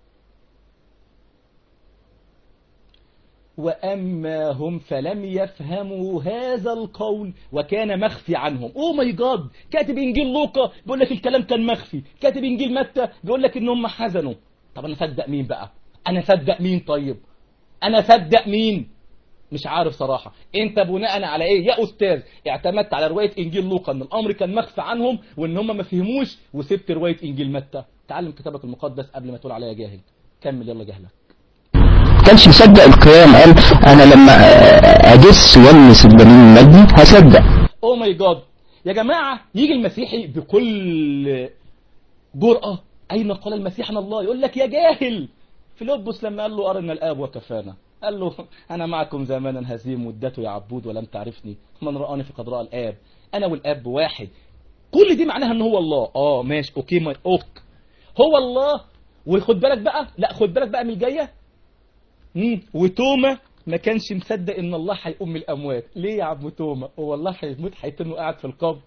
وأما هم فلم يفهموا هذا القول وكان مخفي عنهم اوه ماي جاد كاتب انجيل لوقا بيقول لك الكلام كان مخفي كاتب انجيل متى بيقول لك ان هم حزنوا طب انا اصدق مين بقى انا اصدق مين طيب انا اصدق مين مش عارف صراحة انت بناء على ايه يا استاذ اعتمدت على رواية انجيل لوقا ان الامر كان مخفي عنهم وان هم ما فهموش وسبت رواية انجيل متى تعلم كتابك المقدس قبل ما تقول عليا جاهل كمل يلا جهلك كانش مصدق القيام قال انا لما اجس والمس الدليل المادي هصدق او ماي جاد يا جماعة يجي المسيحي بكل جرأة أين قال المسيح أنا الله يقول لك يا جاهل فيلبس لما قال له أرنا الآب وكفانا قال له أنا معكم زمانا هزيم مدته يا عبود ولم تعرفني من رآني فقد رأى الآب أنا والآب واحد كل دي معناها ان هو الله اه ماشي اوكي ما اوك هو الله وخد بالك بقى لا خد بالك بقى من الجايه مم. وتوما ما كانش مصدق ان الله هيقوم من الاموات ليه يا عم توما هو الله هيموت هيتنه قاعد في القبر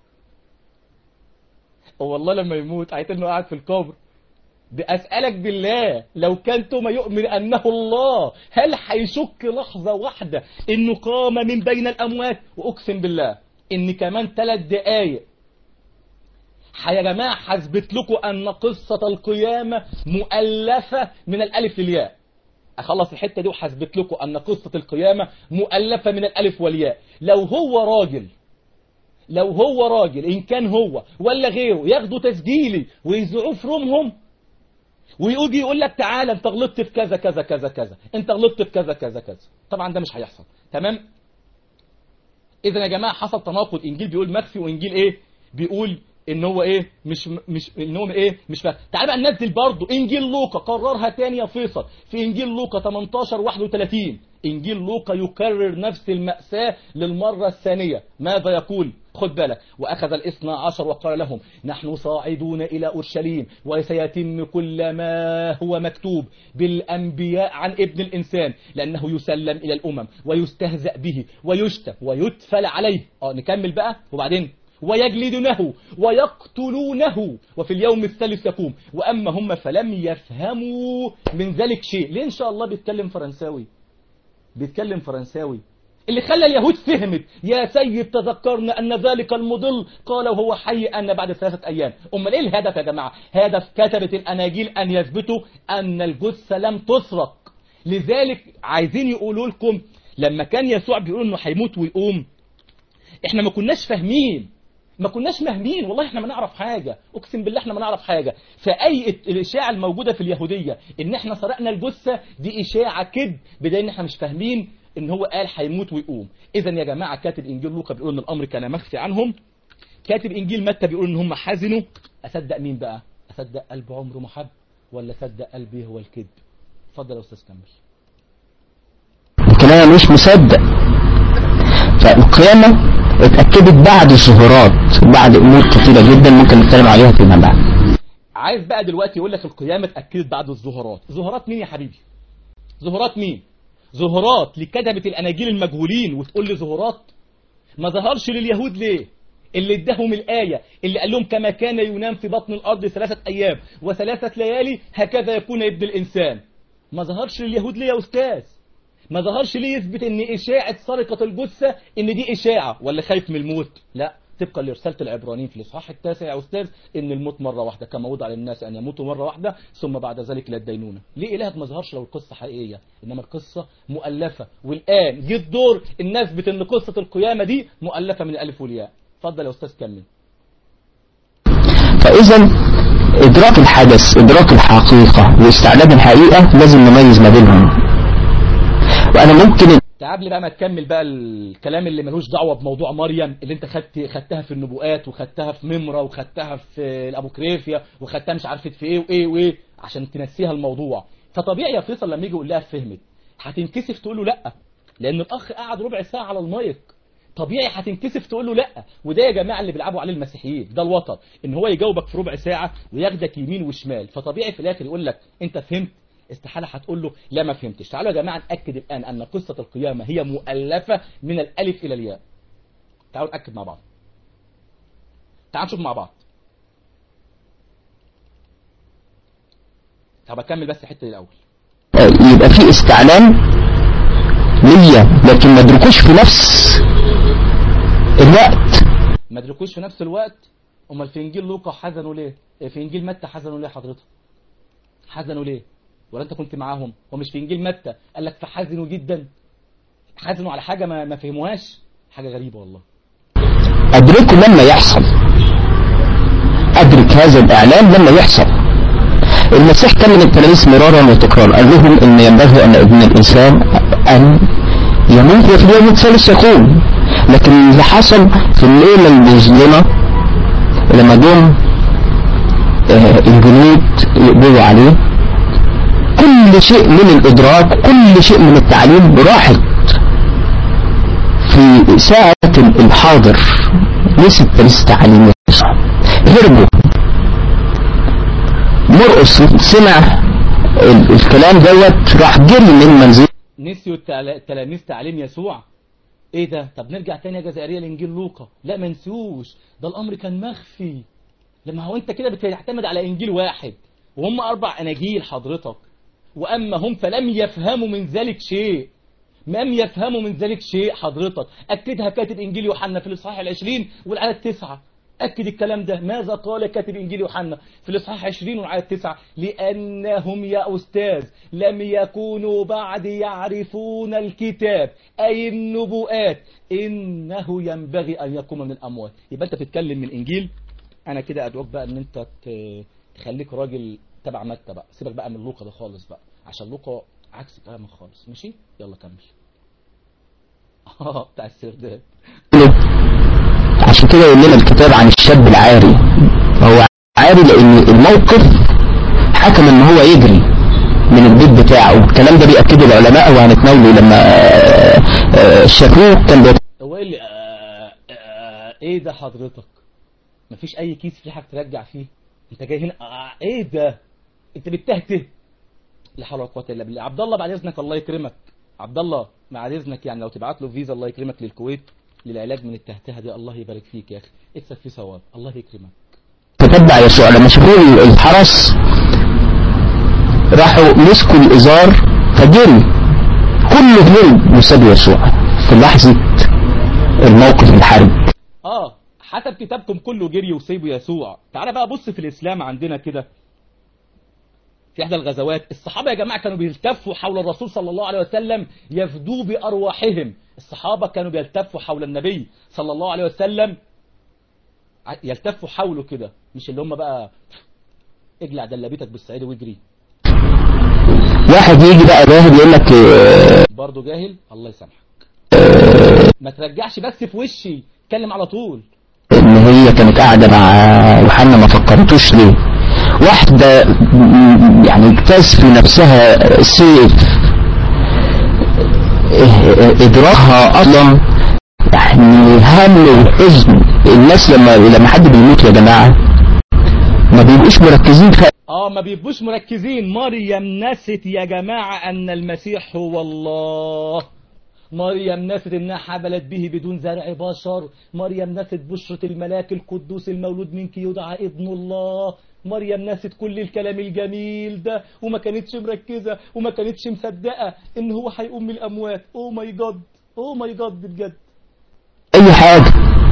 هو الله لما يموت هيتنه قاعد في القبر بأسألك بالله لو كان توما يؤمن أنه الله هل هيشك لحظة واحدة إنه قام من بين الأموات وأقسم بالله إن كمان ثلاث دقايق يا جماعة حثبت لكم أن قصة القيامة مؤلفة من الألف للياء أخلص الحتة دي وحثبت لكم أن قصة القيامة مؤلفة من الألف والياء لو هو راجل لو هو راجل إن كان هو ولا غيره ياخدوا تسجيلي ويذيعوه في رومهم ويجي يقول لك تعالى انت غلطت في كذا كذا كذا كذا انت غلطت في كذا كذا كذا طبعا ده مش هيحصل تمام اذا يا جماعه حصل تناقض انجيل بيقول مخفي وانجيل ايه بيقول ان هو ايه مش مش ان هو ايه مش فاهم تعال بقى ننزل برضه انجيل لوقا قررها تاني يا فيصل في انجيل لوقا 18 31 إنجيل لوقا يكرر نفس المأساة للمرة الثانية ماذا يقول خد بالك وأخذ الاثنى عشر وقال لهم نحن صاعدون إلى أورشليم وسيتم كل ما هو مكتوب بالأنبياء عن ابن الإنسان لأنه يسلم إلى الأمم ويستهزأ به ويشتم ويتفل عليه آه نكمل بقى وبعدين ويجلدونه ويقتلونه وفي اليوم الثالث يقوم وأما هم فلم يفهموا من ذلك شيء ليه إن شاء الله بيتكلم فرنساوي بيتكلم فرنساوي اللي خلى اليهود فهمت يا سيد تذكرنا أن ذلك المضل قال وهو حي أن بعد ثلاثة أيام أمال إيه الهدف يا جماعة هدف كتبة الأناجيل أن يثبتوا أن الجثة لم تسرق لذلك عايزين يقولوا لكم لما كان يسوع بيقول انه هيموت ويقوم احنا ما كناش فاهمين ما كناش فاهمين والله احنا ما نعرف حاجة اقسم بالله احنا ما نعرف حاجة فاي الاشاعة الموجودة في اليهودية ان احنا سرقنا الجثة دي اشاعة كذب بداية ان احنا مش فاهمين ان هو قال هيموت ويقوم اذا يا جماعة كاتب انجيل لوقا بيقول ان الامر كان مخفي عنهم كاتب انجيل متى بيقول ان هم حزنوا اصدق مين بقى اصدق قلب عمره محب ولا اصدق قلبي هو الكذب اتفضل يا استاذ كمل لكن انا مش مصدق فالقيامة اتأكدت بعد ظهورات بعد امور كثيرة جدا ممكن نتكلم عليها فيما بعد عايز بقى دلوقتي يقول لك القيامة اتأكدت بعد الظهورات ظهورات مين يا حبيبي ظهورات مين ظهورات لكتبة الأناجيل المجهولين وتقول لي ظهورات ما ظهرش لليهود ليه اللي اداهم الآية اللي قال لهم كما كان ينام في بطن الأرض ثلاثة أيام وثلاثة ليالي هكذا يكون ابن الإنسان ما ظهرش لليهود ليه يا أستاذ ما ظهرش ليه يثبت ان إشاعة سرقة الجثة ان دي إشاعة ولا خايف من الموت لا طبقا لرسالة العبرانيين في الإصحاح التاسع يا أستاذ إن الموت مرة واحدة كما وضع للناس أن يموتوا مرة واحدة ثم بعد ذلك لا الدينونة ليه إلهك ما ظهرش لو القصة حقيقية إنما القصة مؤلفة والآن جه الدور إن نثبت إن قصة القيامة دي مؤلفة من الألف والياء اتفضل يا أستاذ كمل فإذا إدراك الحدث إدراك الحقيقة واستعداد الحقيقة لازم نميز ما بينهم وأنا ممكن قبل بقى ما تكمل بقى الكلام اللي ملوش دعوة بموضوع مريم اللي انت خدت خدتها في النبوءات وخدتها في ممرة وخدتها في الابوكريفيا وخدتها مش عارفه في ايه وايه وايه عشان تنسيها الموضوع فطبيعي يا فيصل لما يجي يقول لها فهمت هتنكسف تقول له لا لان الاخ قعد ربع ساعة على المايك طبيعي هتنكسف تقول له لا وده يا جماعه اللي بيلعبوا عليه المسيحيين ده الوتر ان هو يجاوبك في ربع ساعه وياخدك يمين وشمال فطبيعي في الاخر يقول لك انت فهمت استحالة هتقول له لا ما فهمتش تعالوا يا جماعة نأكد الآن أن قصة القيامة هي مؤلفة من الألف إلى الياء تعالوا نأكد مع بعض تعالوا نشوف مع بعض طب أكمل بس الحتة دي الأول يبقى في استعلام ليا لكن ما ادركوش في نفس الوقت ما ادركوش في نفس الوقت امال في انجيل لوقا حزنوا ليه في انجيل متى حزنوا ليه حضرتك حزنوا ليه ولا انت كنت معاهم ومش في انجيل متى قال لك فحزنوا جدا حزنوا على حاجه ما, ما فهموهاش حاجه غريبه والله ادركه لما يحصل ادرك هذا الاعلام لما يحصل المسيح كلم التلاميذ مرارا وتكرارا قال لهم ان ينبغي ان ابن الانسان ان يموت وفي اليوم الثالث يقوم لكن اللي حصل في الليله المظلمه لما جم آه الجنود يقبضوا عليه كل شيء من الإدراك كل شيء من التعليم راحت في ساعة الحاضر نسي التلس تعليم يسوع هربوا مرقص سمع الكلام دوت راح جري من منزل نسيوا التلاميذ تعليم يسوع ايه ده طب نرجع تاني يا جزائريه لانجيل لوقا لا ما نسيوش ده الامر كان مخفي لما هو انت كده بتعتمد على انجيل واحد وهم اربع اناجيل حضرتك وأما هم فلم يفهموا من ذلك شيء لم يفهموا من ذلك شيء حضرتك أكدها كاتب إنجيل يوحنا في الإصحاح العشرين والعدد تسعة أكد الكلام ده ماذا قال كاتب إنجيل يوحنا في الإصحاح 20 والعدد 9 لأنهم يا أستاذ لم يكونوا بعد يعرفون الكتاب أي النبوءات إنه ينبغي أن يقوم من الأموات يبقى أنت بتتكلم من الإنجيل أنا كده أدعوك بقى أن أنت تخليك راجل تبع متى بقى سيبك بقى من لوقا ده خالص بقى عشان لوقا عكس كلامك خالص ماشي يلا كمل اه بتاع السرداب عشان كده يقول لنا الكتاب عن الشاب العاري هو عاري لان الموقف حكم ان هو يجري من البيت بتاعه الكلام ده بيأكده العلماء وهنتناوله لما آه، آه، شافوه كان بيت- هو ايه اللي آه آه ايه ده حضرتك مفيش اي كيس فيه حاجه ترجع فيه انت جاي هنا آه ايه ده انت بتهته لا حول ولا قوه الا بالله عبد الله بعد اذنك الله يكرمك عبد الله بعد اذنك يعني لو تبعت له فيزا الله يكرمك للكويت للعلاج من التهتهه دي الله يبارك فيك يا اخي اكسب فيه ثواب الله يكرمك تتبع يسوع لما شافوه الحرس راحوا مسكوا الازار فجري كل هرب وسابوا يسوع في لحظة الموقف الحرج اه حسب كتابكم كله جري وسيبوا يسوع تعالى بقى بص في الاسلام عندنا كده في احدى الغزوات الصحابه يا جماعه كانوا بيلتفوا حول الرسول صلى الله عليه وسلم يفدوا بارواحهم الصحابه كانوا بيلتفوا حول النبي صلى الله عليه وسلم ع- يلتفوا حوله كده مش اللي هم بقى اجلع دلبيتك بالصعيد واجري واحد يجي بقى جاهل يقول لك آه، برضه جاهل الله يسامحك ما ترجعش بس في وشي اتكلم على طول ان هي كانت قاعدة مع يوحنا ما فكرتوش ليه واحدة م- يعني اجتاز في نفسها سيف إه- ادراكها اصلا يعني هم وحزن الناس لما لما حد بيموت يا جماعة ما بيبقوش مركزين في اه ما بيبقوش مركزين مريم نست يا جماعة ان المسيح هو الله مريم نست انها حبلت به بدون زرع بشر مريم نست بشرة الملاك القدوس المولود منك يدعى ابن الله مريم نست كل الكلام الجميل ده وما كانتش مركزة وما كانتش مصدقة ان هو هيقوم من الاموات او ماي جاد او ماي جاد بجد اي حاجة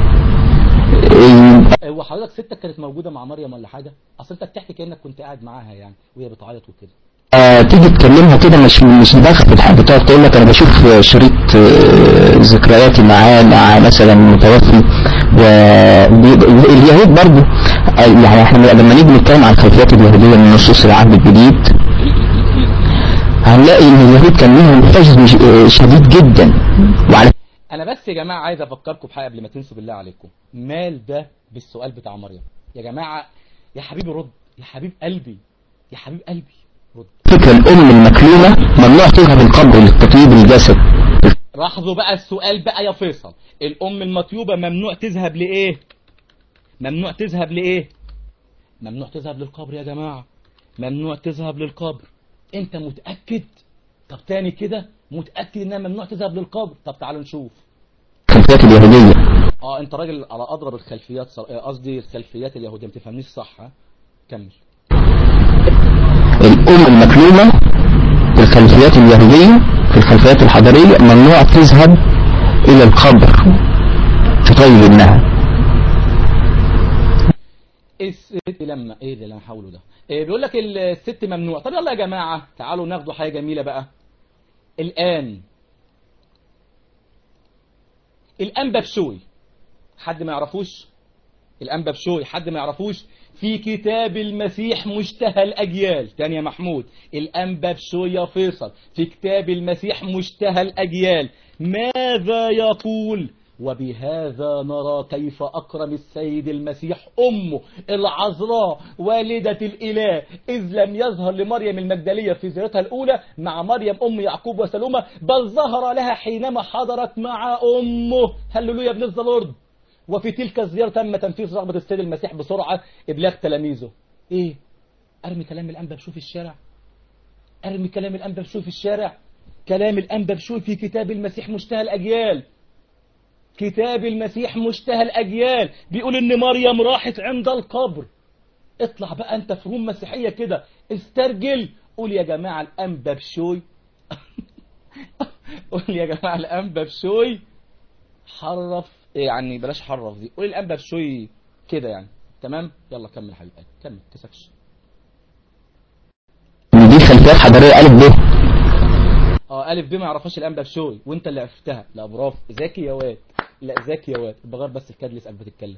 إيه، هو حضرتك ستك كانت موجودة مع مريم ولا حاجة اصل انت بتحكي كأنك كنت قاعد معاها يعني وهي بتعيط وكده آه، تيجي تكلمها كده مش مش داخل في الحاجة تقعد تقول لك انا بشوف آه، شريط آه، ذكرياتي معاه مع مثلا متوفي واليهود برضو آه، يعني احنا لما نيجي نتكلم عن الخلفيات اليهودية من نصوص العهد الجديد هنلاقي ان اليهود كان لهم حزن ش- آه، شديد جدا وعلى انا بس يا جماعه عايز افكركم بحاجه قبل ما تنسوا بالله عليكم مال ده بالسؤال بتاع مريم يا جماعه يا حبيبي رد يا حبيب قلبي يا حبيب قلبي رد فكرة الام المكلومة ممنوع تذهب القبر لتطيب الجسد لاحظوا بقى السؤال بقى يا فيصل الام المطيوبه ممنوع تذهب لايه ممنوع تذهب لايه ممنوع تذهب للقبر يا جماعه ممنوع تذهب للقبر انت متاكد طب تاني كده متاكد انها ممنوع تذهب للقبر طب تعالوا نشوف الخلفيات اليهودية اه انت راجل على اضرب الخلفيات صر- آه، قصدي الخلفيات اليهوديه ما تفهمنيش صح ها كمل الأم المكلومة في الخلفيات اليهودية في الخلفيات الحضارية ممنوع تذهب إلى القبر تطيب ابنها الست لما ايه اللي انا هحاوله ده إيه بيقول لك الست ممنوع طب يلا يا جماعه تعالوا ناخدوا حاجه جميله بقى الان الانبا بشوي حد ما يعرفوش الانبا بشوي حد ما يعرفوش في كتاب المسيح مشتهى الاجيال تاني يا محمود الانبا بشوي يا فيصل في كتاب المسيح مشتهى الاجيال ماذا يقول وبهذا نرى كيف أكرم السيد المسيح أمه العذراء والدة الإله إذ لم يظهر لمريم المجدلية في زيارتها الأولى مع مريم أم يعقوب وسلومة بل ظهر لها حينما حضرت مع أمه هللويا بنزل الأرض وفي تلك الزيارة تم تنفيذ رغبة السيد المسيح بسرعة إبلاغ تلاميذه إيه أرمي كلام الأنبا بشوف الشارع أرمي كلام الأنبا بشوف الشارع كلام الأنبا بشوف في كتاب المسيح مشتهى الأجيال كتاب المسيح مشتهى الأجيال بيقول إن مريم راحت عند القبر اطلع بقى أنت فهوم مسيحية كده استرجل قول يا جماعة الأنبا بشوي قول يا جماعة الأنبا بشوي حرف يعني بلاش حرف دي قول الأنبا بشوي كده يعني تمام يلا كمل حبيب قلبي كمل تسكش إن دي خلفيات حضارية ألف ب اه ألف ب ما يعرفهاش الأنبا بشوي وأنت اللي عرفتها لا برافو ذكي يا واد لا ذكي يا واد بغير بس الكادلس قبل بتتكلم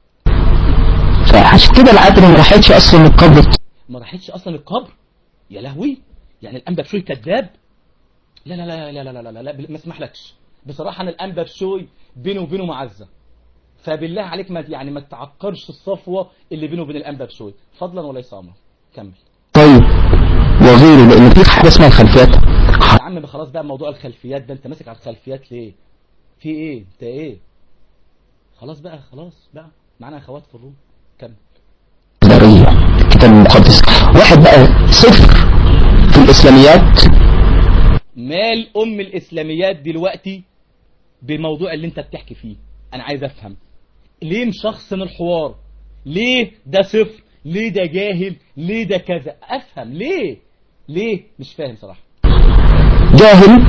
فعشان كده العذراء ما راحتش أصلا القبر ما راحتش اصلا القبر يا لهوي يعني الانبا بشوي كذاب لا لا لا لا لا لا لا, لا, لا ما اسمحلكش بصراحه انا الانبا بشوي بينه وبينه معزه فبالله عليك ما يعني ما تعكرش الصفوه اللي بينه وبين الانبا بشوي فضلا وليس امرا كمل طيب وغيره لان في حاجه اسمها الخلفيات يا عم خلاص بقى موضوع الخلفيات ده انت ماسك على الخلفيات ليه في ايه انت ايه خلاص بقى خلاص بقى معانا اخوات في الروم كمل حضاريه الكتاب المقدس واحد بقى صفر في الاسلاميات مال ام الاسلاميات دلوقتي بالموضوع اللي انت بتحكي فيه انا عايز افهم ليه مشخصن الحوار ليه ده صفر ليه ده جاهل ليه ده كذا افهم ليه ليه مش فاهم صراحه جاهل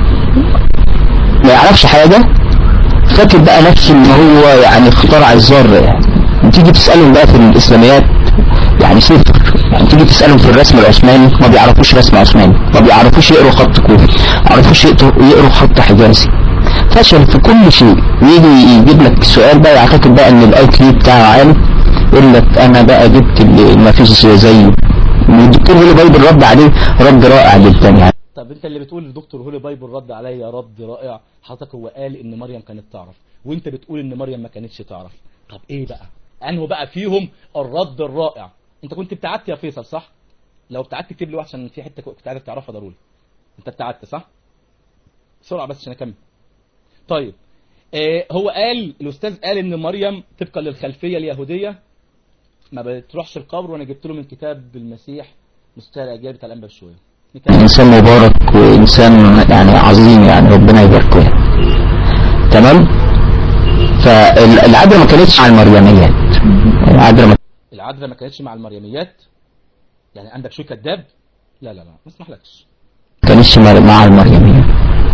ما يعرفش حاجه فاكر بقى نفسه ان هو يعني اخترع الذره يعني تيجي تسالهم بقى في الاسلاميات يعني صفر يعني تيجي تسالهم في الرسم العثماني ما بيعرفوش رسم عثماني ما بيعرفوش يقروا خط كوفي ما بيعرفوش يقروا يقروا خط حجازي فشل في كل شيء ويجي يجيب لك سؤال بقى يعتقد بقى ان الاي كيو بتاعه عالي يقول لك انا بقى جبت اللي ما فيش زيه والدكتور هولي بايبل رد عليه رد رائع جدا يعني طب انت اللي بتقول الدكتور هولي بايبل رد عليا رد رائع حضرتك هو قال ان مريم كانت تعرف وانت بتقول ان مريم ما كانتش تعرف طب ايه بقى انه بقى فيهم الرد الرائع انت كنت ابتعدت يا فيصل صح لو ابتعدت اكتب لي واحد عشان في حته كنت عارف تعرفها ضروري انت ابتعدت صح بسرعه بس عشان اكمل طيب آه هو قال الاستاذ قال ان مريم طبقا للخلفيه اليهوديه ما بتروحش القبر وانا جبت له من كتاب المسيح مستوى الاجيال بتاع الانبا شويه انسان مبارك وانسان يعني عظيم يعني ربنا يباركه يعني. تمام فالعذراء ما كانتش على المريميات العذراء ما العذراء ما كانتش مع المريميات يعني عندك شو كذاب لا لا لا ما اسمحلكش كانتش مع المريميات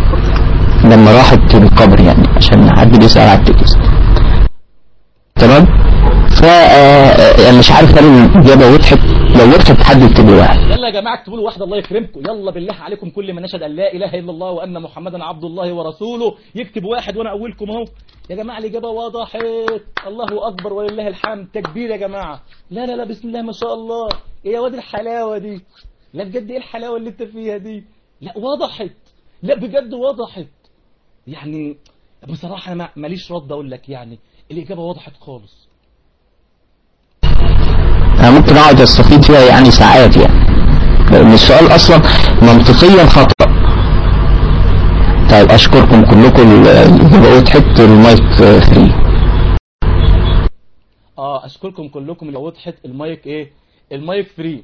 لما راحت القبر يعني عشان حد بيسأل على التكست تمام ف يعني مش عارف هل الاجابه وضحت لو وضحت حد يكتب لي واحد يلا يا جماعه اكتبوا له واحد الله يكرمكم يلا بالله عليكم كل من نشهد ان لا اله الا الله وان محمدا عبد الله ورسوله يكتب واحد وانا اولكم اهو يا جماعه الاجابه وضحت الله اكبر ولله الحمد تكبير يا جماعه لا لا لا بسم الله ما شاء الله ايه يا واد الحلاوه دي لا بجد ايه الحلاوه اللي انت فيها دي لا وضحت لا بجد وضحت يعني بصراحه انا ماليش رد اقول لك يعني الاجابه وضحت خالص انا ممكن اقعد استفيد فيها يعني ساعات يعني لان السؤال اصلا منطقيا خطأ طيب اشكركم كلكم الاجابه وضحت المايك فري اه اشكركم كلكم اللي وضحت المايك ايه المايك فري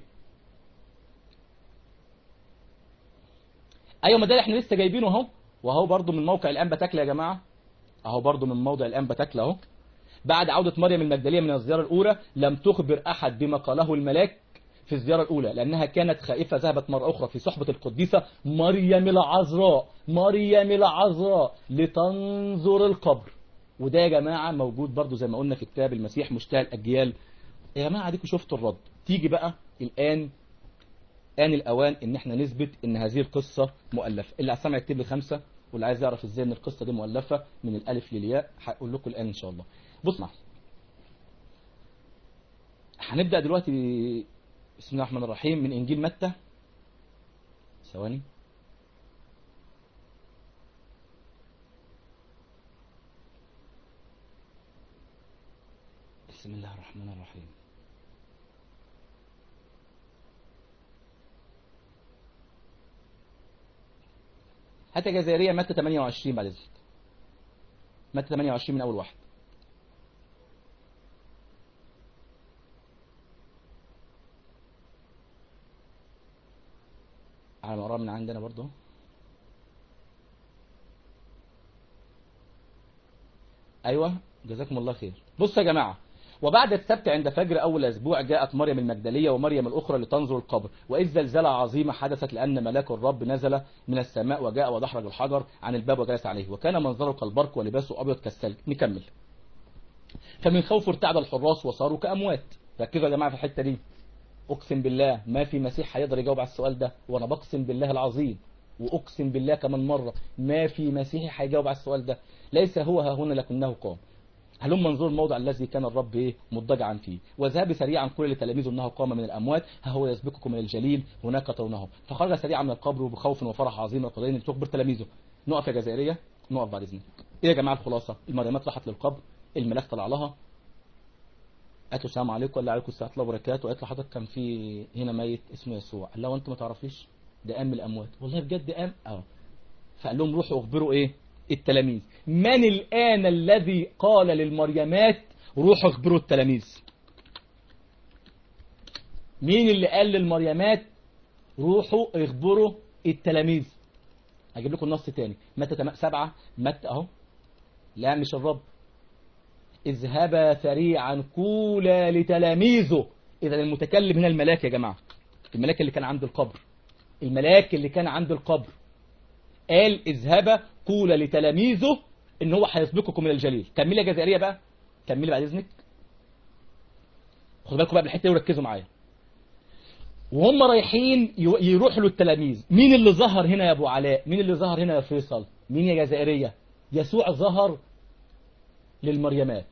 ايوه ما ده احنا لسه جايبينه اهو وهو برضو من موقع الانبا تاكله يا جماعه اهو برضو من موضع الانبا تاكله اهو بعد عودة مريم المجدلية من الزيارة الأولى لم تخبر أحد بما قاله الملاك في الزيارة الأولى لأنها كانت خائفة ذهبت مرة أخرى في صحبة القديسة مريم العذراء مريم العذراء لتنظر القبر وده يا جماعة موجود برضو زي ما قلنا في كتاب المسيح مشتهى الأجيال يا جماعة ديكوا شفتوا الرد تيجي بقى الآن آن الأوان إن احنا نثبت إن هذه القصة مؤلفة اللي سمع يكتب لي خمسة واللي عايز يعرف ازاي ان القصة دي مؤلفة من الألف للياء هقول لكم الآن إن شاء الله بص معي هنبدأ دلوقتي بسم الله الرحمن الرحيم من إنجيل متى ثواني بسم الله الرحمن الرحيم هات جزائرية متى 28 بعد ذلك متى 28 من أول واحد على ما من عندنا برضو أيوة جزاكم الله خير بصوا يا جماعة وبعد السبت عند فجر أول أسبوع جاءت مريم المجدلية ومريم الأخرى لتنظر القبر وإذ زلزلة عظيمة حدثت لأن ملاك الرب نزل من السماء وجاء ودحرج الحجر عن الباب وجلس عليه وكان منظره كالبرق ولباسه أبيض كالثلج نكمل فمن خوف ارتعد الحراس وصاروا كأموات ركزوا يا جماعة في الحتة دي أقسم بالله ما في مسيح هيقدر يجاوب على السؤال ده وأنا بقسم بالله العظيم وأقسم بالله كمان مرة ما في مسيحي هيجاوب على السؤال ده ليس هو ها هنا لكنه قام هلم منظور الموضع الذي كان الرب ايه مضجعا فيه وذهب سريعا كل لتلاميذه انه قام من الاموات ها هو يسبقكم من الجليل هناك ترونه فخرج سريعا من القبر وبخوف وفرح عظيم القضين لتخبر تلاميذه نقف يا جزائريه نقف بعد اذنك ايه يا جماعه الخلاصه المريمات راحت للقبر الملاك طلع لها قالت له السلام عليكم ولا عليكم السلام ورحمه الله وبركاته قالت له حضرتك كان في هنا ميت اسمه يسوع قال لها وانت ما تعرفيش ده قام من الاموات والله بجد قام اه فقال لهم روحوا اخبروا ايه التلاميذ من الان الذي قال للمريمات روحوا اخبروا التلاميذ مين اللي قال للمريمات روحوا اخبروا التلاميذ هجيب لكم النص تاني متى تم- سبعة متى اهو لا مش الرب اذهبا سريعا قولا لتلاميذه اذا المتكلم هنا الملاك يا جماعة الملاك اللي كان عند القبر الملاك اللي كان عند القبر قال اذهبا قولا لتلاميذه ان هو هيسبقكم من الجليل كملي يا جزائريه بقى كملي بعد اذنك خدوا بالكم بقى بالحته دي وركزوا معايا وهم رايحين يو- يروحوا للتلاميذ مين اللي ظهر هنا يا ابو علاء مين اللي ظهر هنا يا فيصل مين يا جزائريه يسوع ظهر للمريمات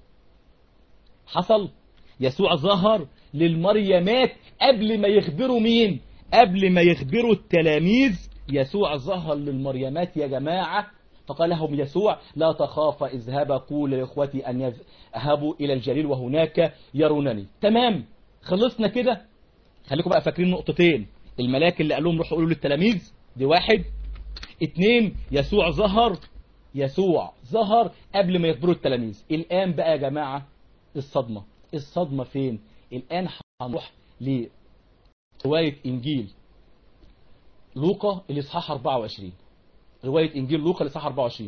حصل يسوع ظهر للمريمات قبل ما يخبروا مين قبل ما يخبروا التلاميذ يسوع ظهر للمريمات يا جماعة فقال لهم يسوع لا تخافا اذهبا قول لاخوتي ان يذهبوا الى الجليل وهناك يرونني تمام خلصنا كده خليكم بقى فاكرين نقطتين الملاك اللي قال لهم روحوا قولوا للتلاميذ دي واحد اتنين يسوع ظهر يسوع ظهر قبل ما يخبروا التلاميذ الآن بقى يا جماعة الصدمة الصدمة فين الآن هنروح لرواية إنجيل لوقا الإصحاح 24 رواية إنجيل لوقا الإصحاح 24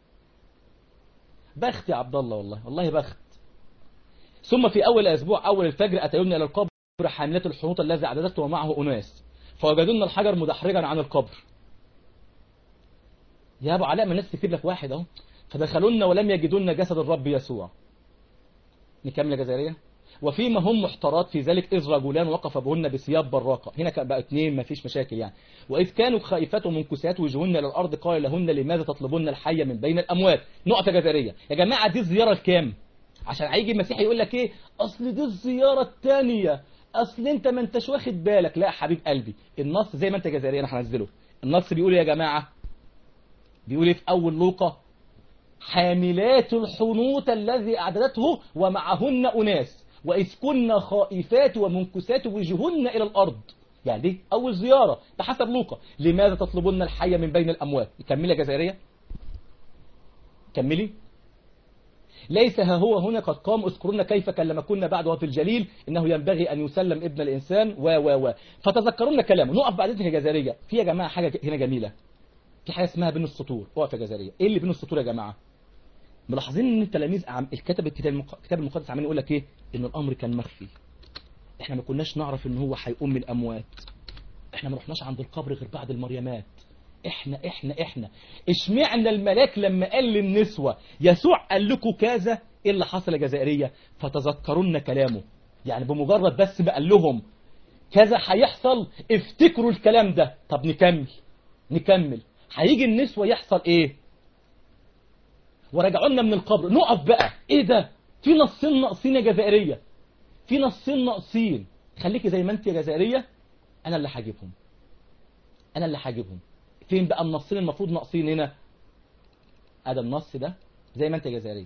بخت يا عبد الله والله والله بخت ثم في أول أسبوع أول الفجر أتينا إلى القبر حاملة الحنوط الذي عددته ومعه أناس فوجدنا الحجر مدحرجا عن القبر يا ابو علاء ما الناس تكتب لك واحد اهو فدخلونا ولم يجدون جسد الرب يسوع نكمل يا جزائريه وفيما هم محتارات في ذلك إذ رجلان وقف بهن بثياب براقة هنا كان بقى اثنين ما فيش مشاكل يعني وإذ كانوا خائفات ومنكسات وجههن إلى الأرض قال لهن لماذا تطلبون الحي من بين الأموات نقطة جزائرية يا جماعة دي الزيارة الكام عشان هيجي المسيح يقول لك ايه اصل دي الزيارة الثانية اصل انت ما انتش واخد بالك لا يا حبيب قلبي النص زي ما انت جزائري انا هنزله النص بيقول يا جماعة بيقول ايه في اول لوقا حاملات الحنوط الذي أعددته ومعهن أناس وإذ كن خائفات ومنكسات وجههن إلى الأرض يعني دي أول زيارة بحسب لوقا لماذا تطلبون الحي من بين الأموات كملي يا جزائرية كملي ليس ها هو هنا قد قام اذكرون كيف كلمكن بعد في الجليل انه ينبغي ان يسلم ابن الانسان و و و فتذكرون كلامه نقف بعد اذنك يا جزائريه في يا جماعه حاجه هنا جميله في حاجه اسمها بين السطور اقف يا جزائريه ايه اللي بين السطور يا جماعه ملاحظين ان التلاميذ عم الكتاب الكتاب المق- الكتاب المقدس عمال يقول لك ايه ان الامر كان مخفي احنا ما كناش نعرف ان هو هيقوم من الاموات احنا ما رحناش عند القبر غير بعد المريمات احنا احنا احنا اشمعنا الملاك لما قال للنسوة يسوع قال لكم كذا ايه اللي حصل يا جزائرية فتذكرون كلامه يعني بمجرد بس ما قال لهم كذا هيحصل افتكروا الكلام ده طب نكمل نكمل هيجي النسوة يحصل ايه ورجعوا لنا من القبر نقف بقى ايه ده في نصين ناقصين يا جزائرية في نصين ناقصين خليكي زي ما انت يا جزائرية انا اللي هجيبهم انا اللي هجيبهم فين بقى النصين المفروض ناقصين هنا ادي النص ده زي ما انت يا جزائرية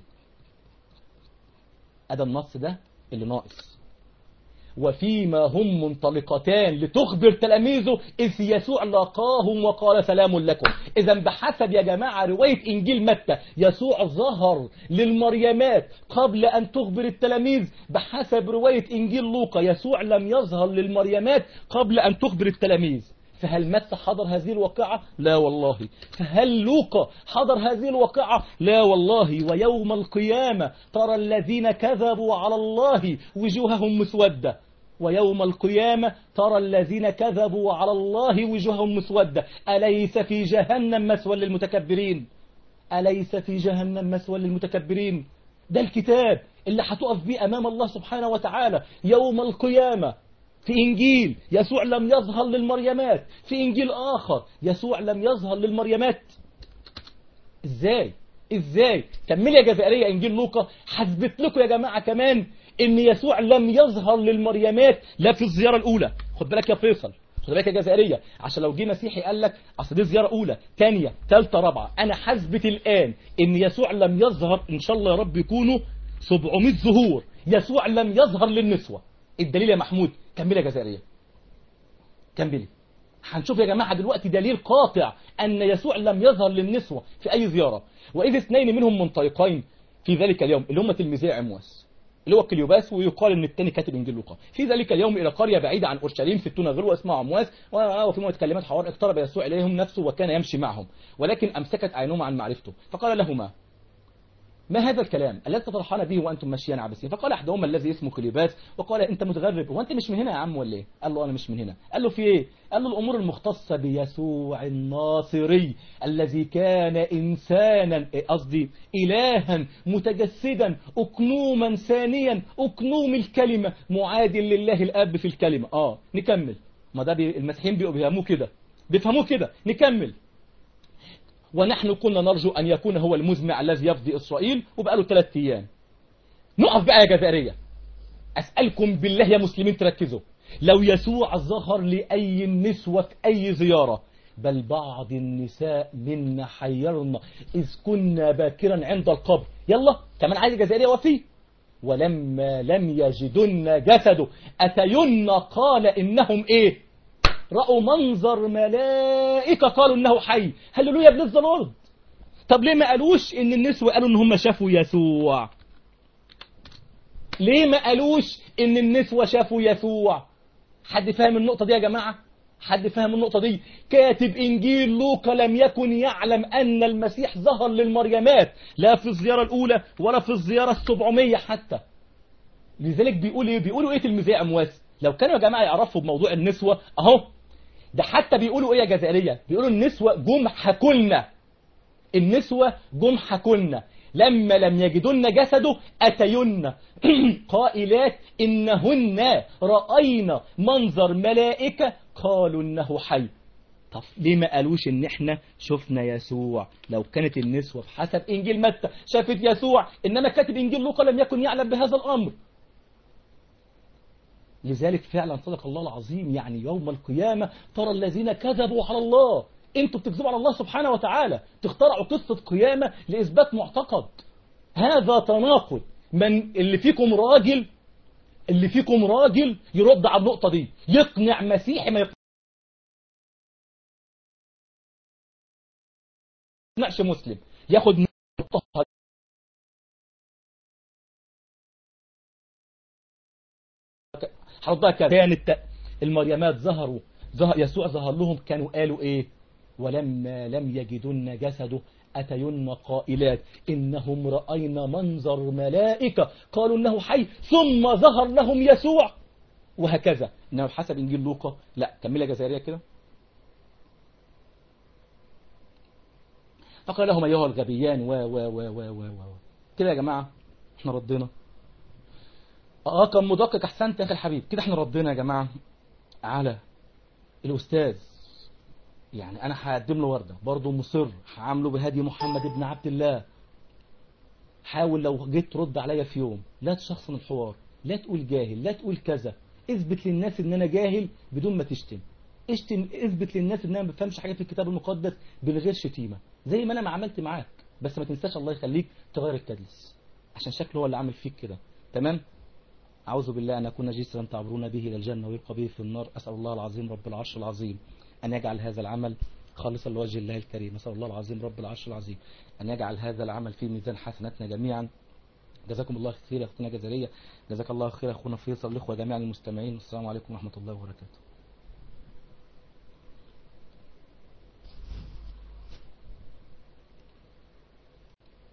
ادي النص ده اللي ناقص وفيما هم منطلقتان لتخبر تلاميذه إذ يسوع لاقاهم وقال سلام لكم إذا بحسب يا جماعة رواية إنجيل متى يسوع ظهر للمريمات قبل أن تخبر التلاميذ بحسب رواية إنجيل لوقا يسوع لم يظهر للمريمات قبل أن تخبر التلاميذ فهل متى حضر هذه الواقعة؟ لا والله فهل لوقا حضر هذه الواقعة؟ لا والله ويوم القيامة ترى الذين كذبوا على الله وجوههم مسودة ويوم القيامة ترى الذين كذبوا على الله وجوههم مسودة أليس في جهنم مسوى للمتكبرين أليس في جهنم مسوى للمتكبرين ده الكتاب اللي هتقف بيه أمام الله سبحانه وتعالى يوم القيامة في إنجيل يسوع لم يظهر للمريمات في إنجيل آخر يسوع لم يظهر للمريمات إزاي إزاي كمل يا جزائرية إنجيل لوقا حسبت لكم يا جماعة كمان إن يسوع لم يظهر للمريمات لا في الزيارة الأولى خد بالك يا فيصل خد بالك يا جزائرية عشان لو جه مسيحي قال لك أصل دي زيارة أولى ثانية ثالثة رابعة أنا حسبت الآن إن يسوع لم يظهر إن شاء الله يا رب يكونوا 700 ظهور يسوع لم يظهر للنسوة الدليل يا محمود كملي يا جزائرية كملي هنشوف يا جماعة دلوقتي دليل قاطع أن يسوع لم يظهر للنسوة في أي زيارة وإذ اثنين منهم منطلقين في ذلك اليوم اللي هم تلميذي عمواس اللي هو كليوباس ويقال ان الثاني كاتب انجيل لوقا في ذلك اليوم الى قريه بعيده عن اورشليم في التونه غير اسمها عمواس وفي موت كلمات حوار اقترب يسوع اليهم نفسه وكان يمشي معهم ولكن امسكت عينهما عن معرفته فقال لهما ما هذا الكلام الذي تطرحان به وانتم ماشيان عبسين فقال احدهما الذي اسمه كليباس وقال انت متغرب هو انت مش من هنا يا عم ولا ايه قال له انا مش من هنا قال له في ايه قال له الامور المختصه بيسوع الناصري الذي كان انسانا إيه قصدي الها متجسدا اكنوما ثانيا اكنوم الكلمه معادل لله الاب في الكلمه اه نكمل ما ده بي المسيحيين بيفهموه كده بيفهموه كده نكمل ونحن كنا نرجو أن يكون هو المزمع الذي يفضي إسرائيل وبقى له ثلاث أيام نقف بقى يا جزائرية أسألكم بالله يا مسلمين تركزوا لو يسوع ظهر لأي نسوة في أي زيارة بل بعض النساء منا حيرنا إذ كنا باكرا عند القبر يلا كمان عايز الجزائرية وفيه ولما لم يجدن جسده أتين قال إنهم إيه رأوا منظر ملائكة قالوا إنه حي هللويا بنزل الأرض طب ليه ما قالوش إن النسوة قالوا إن هم شافوا يسوع ليه ما قالوش إن النسوة شافوا يسوع حد فاهم النقطة دي يا جماعة حد فاهم النقطة دي كاتب إنجيل لوقا لم يكن يعلم أن المسيح ظهر للمريمات لا في الزيارة الأولى ولا في الزيارة السبعمية حتى لذلك بيقول إيه بيقولوا إيه تلميذي أمواس لو كانوا يا جماعة يعرفوا بموضوع النسوة أهو ده حتى بيقولوا ايه يا جزائريه بيقولوا النسوه جم حكولنا النسوه جم حكولنا لما لم يجدن جسده اتين قائلات انهن راينا منظر ملائكه قالوا انه حي طب ليه ما قالوش ان احنا شفنا يسوع لو كانت النسوه بحسب انجيل متى شافت يسوع انما كاتب انجيل لوقا لم يكن يعلم بهذا الامر لذلك فعلا صدق الله العظيم يعني يوم القيامة ترى الذين كذبوا على الله انتوا بتكذبوا على الله سبحانه وتعالى تخترعوا قصة قيامة لإثبات معتقد هذا تناقض من اللي فيكم راجل اللي فيكم راجل يرد على النقطة دي يقنع مسيحي ما يقنعش مسلم ياخد نقطة هردها كده كانت المريمات ظهروا ظهر يسوع ظهر لهم كانوا قالوا ايه ولما لم يجدن جسده أتين قائلات إنهم رأينا منظر ملائكة قالوا إنه حي ثم ظهر لهم يسوع وهكذا إنه حسب إنجيل لوقا لا كملة جزائرية كده فقال لهم أيها الغبيان و و و و و و كده يا جماعة احنا ردينا اه كان مدقق احسنت يا اخي الحبيب كده احنا ردينا يا جماعه على الاستاذ يعني انا هقدم له ورده برضه مصر هعامله بهدي محمد بن عبد الله حاول لو جيت ترد عليا في يوم لا تشخصن الحوار لا تقول جاهل لا تقول كذا اثبت للناس ان انا جاهل بدون ما تشتم اشتم اثبت للناس ان انا ما بفهمش حاجه في الكتاب المقدس من غير شتيمه زي ما انا ما عملت معاك بس ما تنساش الله يخليك تغير التدليس عشان شكله هو اللي عامل فيك كده تمام أعوذ بالله أن أكون جسرا تعبرون به إلى الجنة ويبقى به في النار أسأل الله العظيم رب العرش العظيم أن يجعل هذا العمل خالصا لوجه الله الكريم أسأل الله العظيم رب العرش العظيم أن يجعل هذا العمل في ميزان حسناتنا جميعا جزاكم الله خير يا أختنا جزرية جزاك الله خير أخونا فيصل الإخوة جميعا المستمعين السلام عليكم ورحمة الله وبركاته